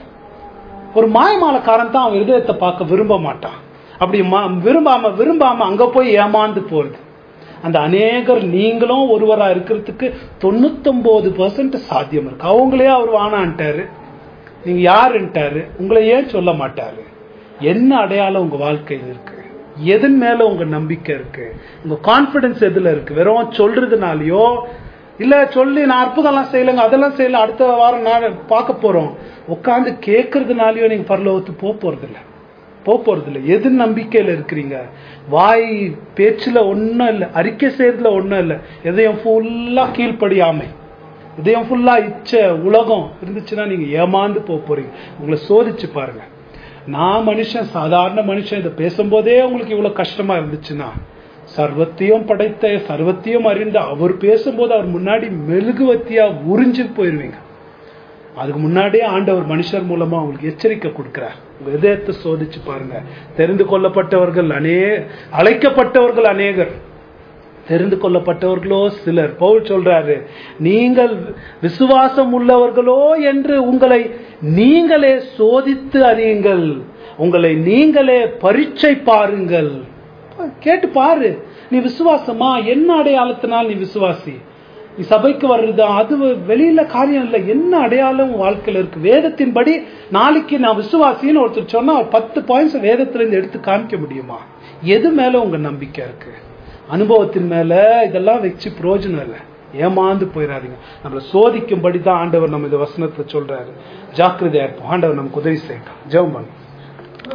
S1: ஒரு மாயமாலக்காரன் தான் அவன் இருதயத்தை பார்க்க விரும்ப மாட்டான் அப்படி மா- விரும்பாம விரும்பாம அங்க போய் ஏமாந்து போறது அந்த அநேகர் நீங்களும் ஒருவரா இருக்கிறதுக்கு தொண்ணூத்தொன்பது பர்சன்ட் சாத்தியம் இருக்கு அவங்களே அவர் வானான்ட்டாரு நீங்க யாருன்ட்டாரு உங்களை ஏன் சொல்ல மாட்டாரு என்ன அடையாளம் உங்க வாழ்க்கையில் இருக்கு எதன் மேல உங்க நம்பிக்கை இருக்கு உங்க கான்பிடன்ஸ் எதுல இருக்கு வெறும் சொல்றதுனாலயோ இல்ல சொல்லி நான் அற்புதம்லாம் செய்யலைங்க அதெல்லாம் செய்யல அடுத்த வாரம் நான் பார்க்க போறோம் உட்காந்து கேட்கறதுனாலயோ நீங்க பரலோகத்துக்கு போக போறது இல்ல போக போறது இல்ல எது நம்பிக்கையில இருக்கிறீங்க வாய் பேச்சுல ஒண்ணும் இல்ல அறிக்கை செய்யறதுல ஒண்ணும் இல்ல எதையும் ஃபுல்லா கீழ்ப்படியாமை இதயம் ஃபுல்லா இச்ச உலகம் இருந்துச்சுன்னா நீங்க ஏமாந்து போக போறீங்க உங்களை சோதிச்சு பாருங்க நான் மனுஷன் சாதாரண மனுஷன் இதை பேசும்போதே உங்களுக்கு இவ்வளவு கஷ்டமா இருந்துச்சுன்னா சர்வத்தையும் படைத்த சர்வத்தையும் அறிந்த அவர் பேசும்போது அவர் முன்னாடி மெழுகுவத்தியா உறிஞ்சு போயிருவீங்க அதுக்கு முன்னாடியே ஆண்டவர் மனுஷர் மூலமா உங்களுக்கு எச்சரிக்கை கொடுக்கிறார் உங்க இதயத்தை சோதிச்சு பாருங்க தெரிந்து கொள்ளப்பட்டவர்கள் அநே அழைக்கப்பட்டவர்கள் அநேகர் தெரிந்து கொள்ளப்பட்டவர்களோ சிலர் பவுல் சொல்றாரு நீங்கள் விசுவாசம் உள்ளவர்களோ என்று உங்களை நீங்களே சோதித்து அறியுங்கள் உங்களை நீங்களே பரீட்சை பாருங்கள் கேட்டு பாரு நீ விசுவாசமா என்ன அடையாளத்தினால் நீ விசுவாசி நீ சபைக்கு வர்றது அது வெளியில காரியம் இல்லை என்ன அடையாளம் உன் வாழ்க்கையில இருக்கு வேதத்தின்படி நாளைக்கு நான் விசுவாசின்னு ஒருத்தர் சொன்னா ஒரு பத்து பாயிண்ட்ஸ் வேதத்துல இருந்து எடுத்து காமிக்க முடியுமா எது மேல உங்க நம்பிக்கை இருக்கு அனுபவத்தின் மேல இதெல்லாம் வச்சு பிரயோஜனம் இல்லை ஏமாந்து போயிடாதீங்க நம்மளை சோதிக்கும்படி தான் ஆண்டவர் நம்ம இந்த வசனத்தை சொல்றாரு ஜாக்கிரதையா இருப்போம் ஆண்டவர் நமக்கு உதவி செய்யட்டும் ஜெபம் பண்ணும்